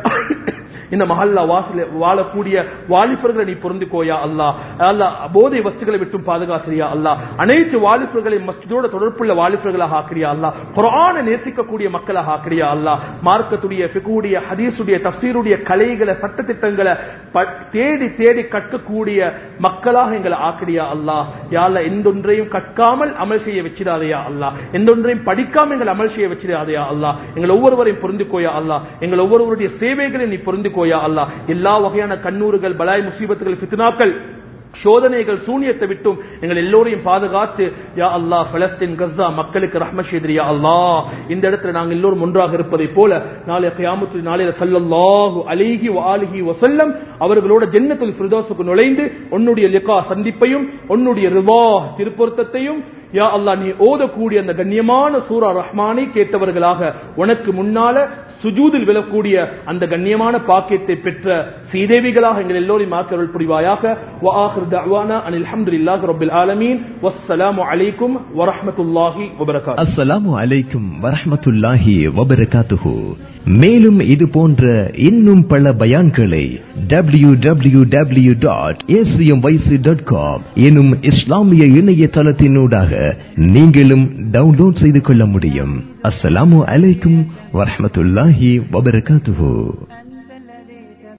இந்த மஹல்லா வாசல வாழக்கூடிய வாலிபர்களை நீ பொருந்துக்கோயா அல்லா அல்லா போதை வஸ்துகளை விட்டும் பாதுகாக்கிறியா அல்லா அனைத்து வாலிபர்களை மஸ்ஜிதோட தொடர்புள்ள வாலிபர்களாக ஆக்கிறியா அல்லா குரான நேசிக்கக்கூடிய மக்களாக ஆக்கிறியா அல்லா மார்க்கத்துடைய ஃபிகுடைய ஹதீஸுடைய தப்சீருடைய கலைகளை சட்டத்திட்டங்களை தேடி தேடி கற்கக்கூடிய மக்களாக எங்களை ஆக்கிறியா அல்லா யாழ்ல எந்தொன்றையும் கற்காமல் அமல் செய்ய வச்சிடாதையா அல்லா எந்தொன்றையும் படிக்காம எங்களை அமல் செய்ய வச்சிடாதையா அல்லா எங்கள் ஒவ்வொருவரையும் பொருந்துக்கோயா அல்லா எங்கள் ஒவ்வொருவருடைய சேவைகளை நீ பொருந்துக்கோயா அல்லா எல்லா வகையான கண்ணூறுகள் பலாய் முசீபத்துகள் பித்னாக்கள் சோதனைகள் சூனியத்தை விட்டும் எங்கள் எல்லோரையும் பாதுகாத்து யா அல்லா பலஸ்தீன் கஸ்ஸா மக்களுக்கு ரஹ்ம செய்தியா அல்லா இந்த இடத்துல நாங்கள் எல்லோரும் ஒன்றாக இருப்பதை போல நாளை கியாமத்து நாளையில சல்லல்லாஹு அலிஹி வாலிஹி வசல்லம் அவர்களோட ஜென்னத்துல் ஃபிர்தோஸுக்கு நுழைந்து உன்னுடைய லிகா சந்திப்பையும் உன்னுடைய ரிவா திருப்பொருத்தத்தையும் யா அல்லா நீ ஓதக்கூடிய அந்த கண்ணியமான சூரா ரஹ்மானை கேட்டவர்களாக உனக்கு முன்னால சுஜூதில் விழக்கூடிய அந்த கண்ணியமான பாக்கியத்தை பெற்ற சீதேவிகளாக எங்கள் எல்லோரையும் ஆக்கருள் புரிவாயாக وآخر دعوانا أن الحمد لله رب العالمين والسلام عليكم ورحمة الله وبركاته அஸ்ஸலாமு அலைக்கும் வரஹ்மத்துல்லாஹி வபரகாத்துஹு மேலும் இது போன்ற இன்னும் பல பயான்களை W W W dot dot com எனும் இஸ்லாமிய இணையதளத்தினூடாக நீங்களும் டவுன்லோட் செய்து கொள்ள முடியும் அஸ்ஸலாமு அலைக்கும் வரஹ்மத்துல்லாஹி வபரகாத்துஹு